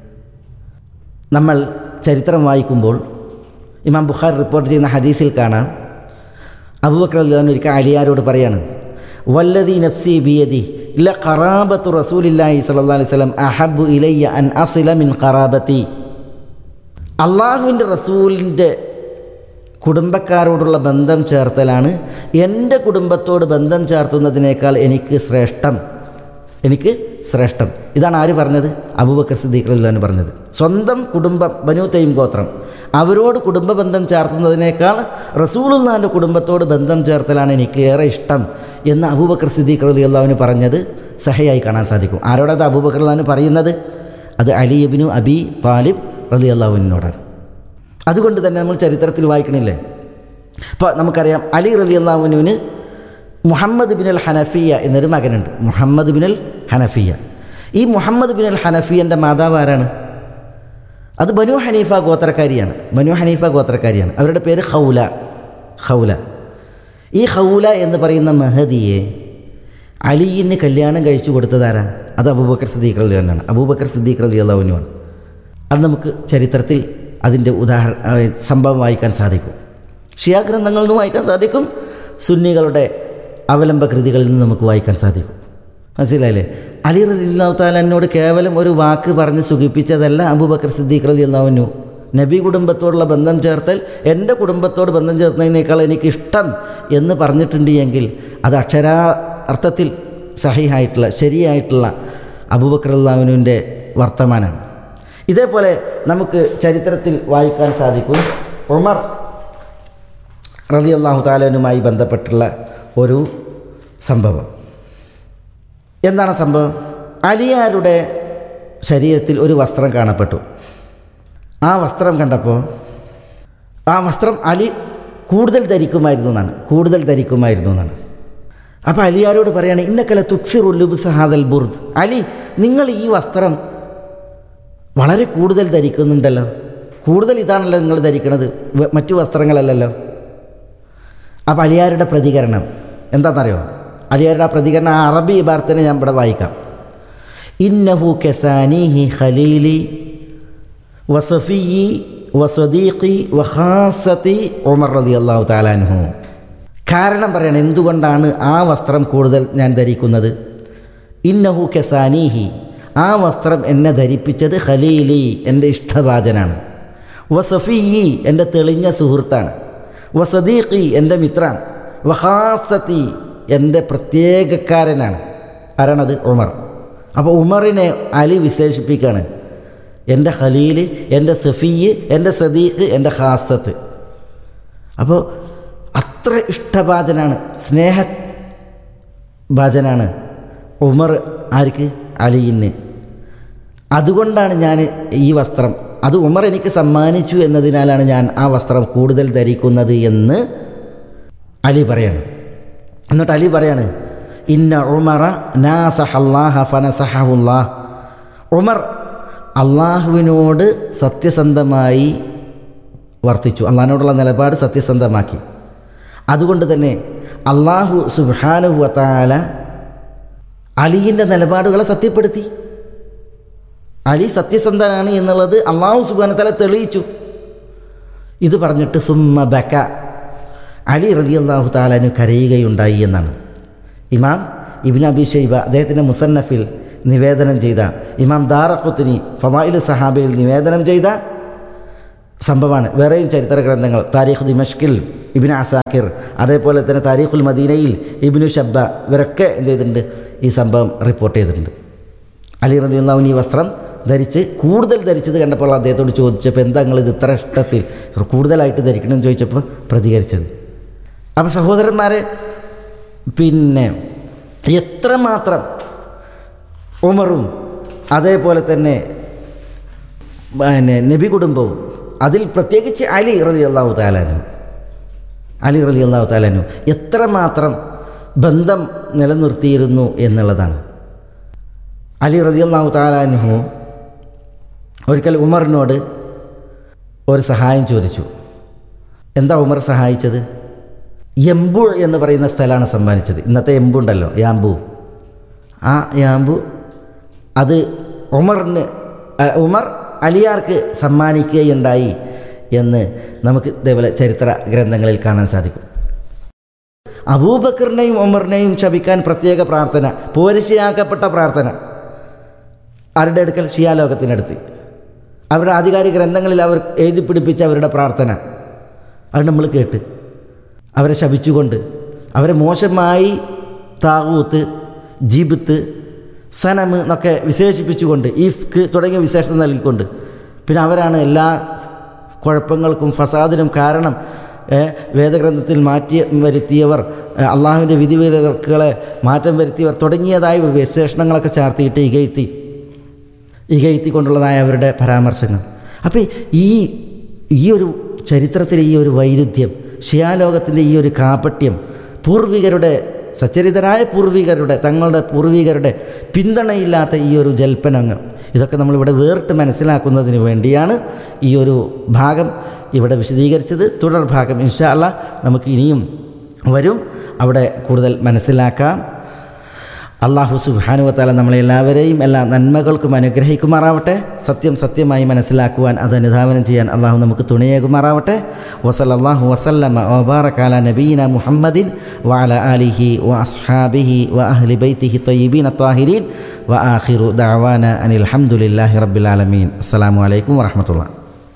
നമ്മൾ ചരിത്രം വായിക്കുമ്പോൾ ഇമാം ബുഖാർ റിപ്പോർട്ട് ചെയ്യുന്ന ഹദീസിൽ കാണാം അബൂബക്കർ അള്ളഹാൻ ഒരിക്കൽ അലിയാരോട് പറയാണ് വല്ലതി നഫ്സി ബിയദി ഇല്ല ഖറാബത്തു റസൂലില്ലാഹി സല്ലല്ലാഹു അലൈഹി വസല്ലം അഹബ്ബു ഇലയ്യ അൻ അസില മിൻ ഖറാബത്തി അള്ളാഹുവിൻ്റെ റസൂലിൻ്റെ കുടുംബക്കാരോടുള്ള ബന്ധം ചേർത്തലാണ് എൻ്റെ കുടുംബത്തോട് ബന്ധം ചേർത്തുന്നതിനേക്കാൾ എനിക്ക് ശ്രേഷ്ഠം എനിക്ക് ശ്രേഷ്ഠം ഇതാണ് ആര് പറഞ്ഞത് അബൂബക്കർ സിദ്ദീഖ് റഹ്ലാൻ പറഞ്ഞത് സ്വന്തം കുടുംബം ബനു തൈം ഗോത്രം അവരോട് കുടുംബ ബന്ധം ചേർത്തുന്നതിനേക്കാൾ റസൂലുള്ളാൻ്റെ കുടുംബത്തോട് ബന്ധം ചേർത്തലാണ് എനിക്ക് ഏറെ ഇഷ്ടം എന്ന് അബൂബക്കർ സിദ്ദീഖ് റലി അള്ളാഹുവിന് പറഞ്ഞത് സഹയായി കാണാൻ സാധിക്കും ആരോടത് അബൂബക്കർ അള്ളഹാന് പറയുന്നത് അത് അലിയബിനു അബി താലിബ് റലി അള്ളാഹുവിനോടാണ് അതുകൊണ്ട് തന്നെ നമ്മൾ ചരിത്രത്തിൽ വായിക്കണില്ലേ അപ്പോൾ നമുക്കറിയാം അലി റലി അള്ളാഹുവിനുവിന് മുഹമ്മദ് ബിൻ അൽ ഹനഫിയ എന്നൊരു മകനുണ്ട് മുഹമ്മദ് ബിൻ അൽ ഹനഫിയ ഈ മുഹമ്മദ് ബിൻ അൽ ഹനഫിയൻ്റെ മാതാവ് ആരാണ് അത് ബനു ഹനീഫ ഗോത്രക്കാരിയാണ് ബനു ഹനീഫ ഗോത്രക്കാരിയാണ് അവരുടെ പേര് ഹൗല ഹൗല ഈ ഹൗല എന്ന് പറയുന്ന മഹദിയെ അലിയിന് കല്യാണം കഴിച്ചു കൊടുത്തതാരാ അത് അബൂബക്കർ സിദ്ദീഖ് അലി തന്നെയാണ് അബൂബക്കർ സിദ്ദീഖ് അലി അള്ളാഹുനുമാണ് അത് നമുക്ക് ചരിത്രത്തിൽ അതിൻ്റെ ഉദാഹരണ സംഭവം വായിക്കാൻ സാധിക്കും ഷിയാ ഗ്രന്ഥങ്ങളിൽ നിന്ന് വായിക്കാൻ സാധിക്കും സുന്നികളുടെ അവലംബ കൃതികളിൽ നിന്ന് നമുക്ക് വായിക്കാൻ സാധിക്കും മനസ്സിലായില്ലേ അലി റലി അള്ളാഹു താലനോട് കേവലം ഒരു വാക്ക് പറഞ്ഞ് സുഖിപ്പിച്ചതല്ല അബൂബക്കർ സിദ്ദീഖ് റലി അള്ളാഹുനു നബി കുടുംബത്തോടുള്ള ബന്ധം ചേർത്തൽ എൻ്റെ കുടുംബത്തോട് ബന്ധം ചേർത്തതിനേക്കാൾ എനിക്കിഷ്ടം എന്ന് പറഞ്ഞിട്ടുണ്ട് എങ്കിൽ അത് അക്ഷരാ അർത്ഥത്തിൽ സഹിയായിട്ടുള്ള ശരിയായിട്ടുള്ള അബൂബക്കർ അള്ളാഹുവിൻ്റെ വർത്തമാനമാണ് ഇതേപോലെ നമുക്ക് ചരിത്രത്തിൽ വായിക്കാൻ സാധിക്കും ഉമർ റലി അള്ളാഹു താലനുമായി ബന്ധപ്പെട്ടുള്ള ഒരു സംഭവം എന്താണ് സംഭവം അലിയാരുടെ ശരീരത്തിൽ ഒരു വസ്ത്രം കാണപ്പെട്ടു ആ വസ്ത്രം കണ്ടപ്പോൾ ആ വസ്ത്രം അലി കൂടുതൽ ധരിക്കുമായിരുന്നു എന്നാണ് കൂടുതൽ ധരിക്കുമായിരുന്നു എന്നാണ് അപ്പോൾ അലിയാരോട് പറയാണ് ഇന്നക്കല തുക്സിറുല്ലുബ് സഹാദൽ ബുർദ് അലി നിങ്ങൾ ഈ വസ്ത്രം വളരെ കൂടുതൽ ധരിക്കുന്നുണ്ടല്ലോ കൂടുതൽ ഇതാണല്ലോ നിങ്ങൾ ധരിക്കുന്നത് വ- മറ്റു വസ്ത്രങ്ങളല്ലല്ലോ അപ്പോൾ അലിയാരുടെ പ്രതികരണം എന്താണെന്നറിയോ അലിയാരുടെ ആ പ്രതികരണം ആ അറബി ഇബാർത്തിനെ ഞാൻ ഇവിടെ വായിക്കാം ഇന്നഹു കെസാനിഹി ഖലീലി വസഫിയി വസദീഖി വഹാസത്തി ഉമർ റതി അള്ളാഹു താലാൻഹു കാരണം പറയണം എന്തുകൊണ്ടാണ് ആ വസ്ത്രം കൂടുതൽ ഞാൻ ധരിക്കുന്നത് ഇന്നഹു കെസാനീഹി ആ വസ്ത്രം എന്നെ ധരിപ്പിച്ചത് ഖലീലി എൻ്റെ ഇഷ്ടഭാജനാണ് വസഫിയി എൻ്റെ തെളിഞ്ഞ സുഹൃത്താണ് വസദീഖി എൻ്റെ മിത്രാണ് വഹാസത്തി എൻ്റെ പ്രത്യേകക്കാരനാണ് ആരാണത് ഉമർ അപ്പോൾ ഉമറിനെ അലി വിശേഷിപ്പിക്കുകയാണ് എൻ്റെ ഖലീൽ എൻ്റെ സഫീയ് എൻ്റെ സദീഖ് എൻ്റെ ഹാസത്ത് അപ്പോൾ അത്ര ഇഷ്ടഭാജനാണ് സ്നേഹ ഭാജനാണ് ഉമർ ആർക്ക് അലിയിന് അതുകൊണ്ടാണ് ഞാൻ ഈ വസ്ത്രം അത് ഉമർ എനിക്ക് സമ്മാനിച്ചു എന്നതിനാലാണ് ഞാൻ ആ വസ്ത്രം കൂടുതൽ ധരിക്കുന്നത് എന്ന് അലി പറയാണ് എന്നിട്ട് അലി പറയാണ് ഇന്ന ഉമറ നാസഹല്ലാഹ ഫനസഹുല്ലാഹ് ഉമർ അള്ളാഹുവിനോട് സത്യസന്ധമായി വർത്തിച്ചു അള്ളാഹിനോടുള്ള നിലപാട് സത്യസന്ധമാക്കി അതുകൊണ്ട് തന്നെ അള്ളാഹു സുബാനുവത്താല അലിയിൻ്റെ നിലപാടുകളെ സത്യപ്പെടുത്തി അലി സത്യസന്ധനാണ് എന്നുള്ളത് അള്ളാഹു സുബാനത്തല തെളിയിച്ചു ഇത് പറഞ്ഞിട്ട് സുമ്മ ബക്ക അലി റതി അള്ളാഹു താലാനു കരയുകയുണ്ടായി എന്നാണ് ഇമാം ഇബിൻ അബി ഷൈബ അദ്ദേഹത്തിൻ്റെ മുസന്നഫിൽ നിവേദനം ചെയ്ത ഇമാം ദാറഖുത്തിനി ഫവായിൽ സഹാബയിൽ നിവേദനം ചെയ്ത സംഭവമാണ് വേറെയും ചരിത്ര ഗ്രന്ഥങ്ങൾ താരീഖ് ദിമഷ്കിൽ ഇബിൻ അസാക്കിർ അതേപോലെ തന്നെ താരീഖുൽ മദീനയിൽ ഇബിനു ഷബ്ബ ഇവരൊക്കെ എന്ത് ചെയ്തിട്ടുണ്ട് ഈ സംഭവം റിപ്പോർട്ട് ചെയ്തിട്ടുണ്ട് അലി റബിയുള്ളവൻ ഈ വസ്ത്രം ധരിച്ച് കൂടുതൽ ധരിച്ചത് കണ്ടപ്പോൾ അദ്ദേഹത്തോട് ചോദിച്ചപ്പോൾ എന്താ നിങ്ങൾ ഇത് ഇത്ര ഇഷ്ടത്തിൽ കൂടുതലായിട്ട് ധരിക്കണമെന്ന് ചോദിച്ചപ്പോൾ പ്രതികരിച്ചത് അപ്പം സഹോദരന്മാരെ പിന്നെ എത്രമാത്രം ഉമറും അതേപോലെ തന്നെ പിന്നെ നബി കുടുംബവും അതിൽ പ്രത്യേകിച്ച് അലി റലി അള്ളാഹു താലാനു അലി റലി അള്ളാഹു താലാനു എത്രമാത്രം ബന്ധം നിലനിർത്തിയിരുന്നു എന്നുള്ളതാണ് അലി റലി അള്ളാഹു താലാനുഹു ഒരിക്കൽ ഉമറിനോട് ഒരു സഹായം ചോദിച്ചു എന്താ ഉമർ സഹായിച്ചത് എംബു എന്ന് പറയുന്ന സ്ഥലമാണ് സമ്മാനിച്ചത് ഇന്നത്തെ എംബു ഉണ്ടല്ലോ യാമ്പു ആ യാമ്പു അത് ഉമറിന് അ, ഉമർ അലിയാർക്ക് സമ്മാനിക്കുകയുണ്ടായി എന്ന് നമുക്ക് ഇതേപോലെ ചരിത്ര ഗ്രന്ഥങ്ങളിൽ കാണാൻ സാധിക്കും അബൂബക്കറിനെയും ഉമറിനെയും ശപിക്കാൻ പ്രത്യേക പ്രാർത്ഥന പോരിശയാക്കപ്പെട്ട പ്രാർത്ഥന ആരുടെ അടുക്കൽ ഷിയാലോകത്തിനടുത്ത് അവരുടെ ആധികാരിക ഗ്രന്ഥങ്ങളിൽ അവർ എഴുതി പിടിപ്പിച്ച അവരുടെ പ്രാർത്ഥന അത് നമ്മൾ കേട്ട് അവരെ ശപിച്ചുകൊണ്ട് അവരെ മോശമായി താവൂത്ത് ജിബിത്ത് സനമ് എന്നൊക്കെ വിശേഷിപ്പിച്ചുകൊണ്ട് ഈഫ്ക്ക് തുടങ്ങിയ വിശേഷണം നൽകിക്കൊണ്ട് പിന്നെ അവരാണ് എല്ലാ കുഴപ്പങ്ങൾക്കും ഫസാദിനും കാരണം ഏ, വേദഗ്രന്ഥത്തിൽ മാറ്റി വരുത്തിയവർ ഏ, അള്ളാഹുവിൻ്റെ വിധിവിലക്കുകളെ മാറ്റം വരുത്തിയവർ തുടങ്ങിയതായ വിശേഷണങ്ങളൊക്കെ ചാർത്തിയിട്ട് ഇകഴ്ത്തി ഇകഴ്ത്തിക്കൊണ്ടുള്ളതായ അവരുടെ പരാമർശങ്ങൾ അപ്പോൾ ഈ ഈ ഒരു ചരിത്രത്തിലെ ഈ ഒരു വൈരുദ്ധ്യം ഷിയാലോകത്തിൻ്റെ ഈ ഒരു കാപട്യം പൂർവികരുടെ സച്ചരിതരായ പൂർവികരുടെ തങ്ങളുടെ പൂർവികരുടെ പിന്തുണയില്ലാത്ത ഈ ഒരു ജൽപ്പനങ്ങൾ ഇതൊക്കെ നമ്മളിവിടെ വേറിട്ട് മനസ്സിലാക്കുന്നതിന് വേണ്ടിയാണ് ഈ ഒരു ഭാഗം ഇവിടെ വിശദീകരിച്ചത് തുടർ ഭാഗം ഇൻഷാ അല്ലാ നമുക്ക് ഇനിയും വരും അവിടെ കൂടുതൽ മനസ്സിലാക്കാം അള്ളാഹു സുബാനുവത്താല നമ്മളെല്ലാവരെയും എല്ലാ നന്മകൾക്കും അനുഗ്രഹിക്കുമാറാവട്ടെ സത്യം സത്യമായി മനസ്സിലാക്കുവാൻ അത് അനുധാവനം ചെയ്യാൻ അള്ളാഹു നമുക്ക് തുണയേകുമാറാവട്ടെ വസലല്ലാഹു വസല്ലമ ഒബാറക്കാല നബീന മുഹമ്മദിൻ വാല അലിഹി വ അസ്ഹാബിഹി വ അഹ്ലി ബൈത്തിഹി തൊയ്യബീൻ അത്വാഹിരീൻ വ ആഖിറു ദഅവാന അനിൽ ഹംദുലില്ലാഹി റബ്ബിൽ ആലമീൻ അസ്സലാമു അലൈക്കും വറഹമത്തുള്ള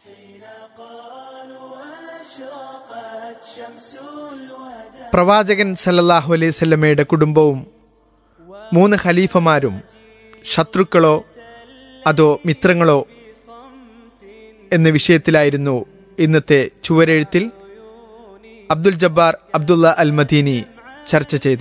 പ്രവാചകൻ സല്ലല്ലാഹു അലൈഹി സ്വല്ലമയുടെ കുടുംബവും മൂന്ന് ഖലീഫമാരും ശത്രുക്കളോ അതോ മിത്രങ്ങളോ എന്ന വിഷയത്തിലായിരുന്നു ഇന്നത്തെ ചുവരെഴുത്തിൽ അബ്ദുൽ ജബ്ബാർ അബ്ദുള്ള അൽ മദീനി ചർച്ച ചെയ്തത്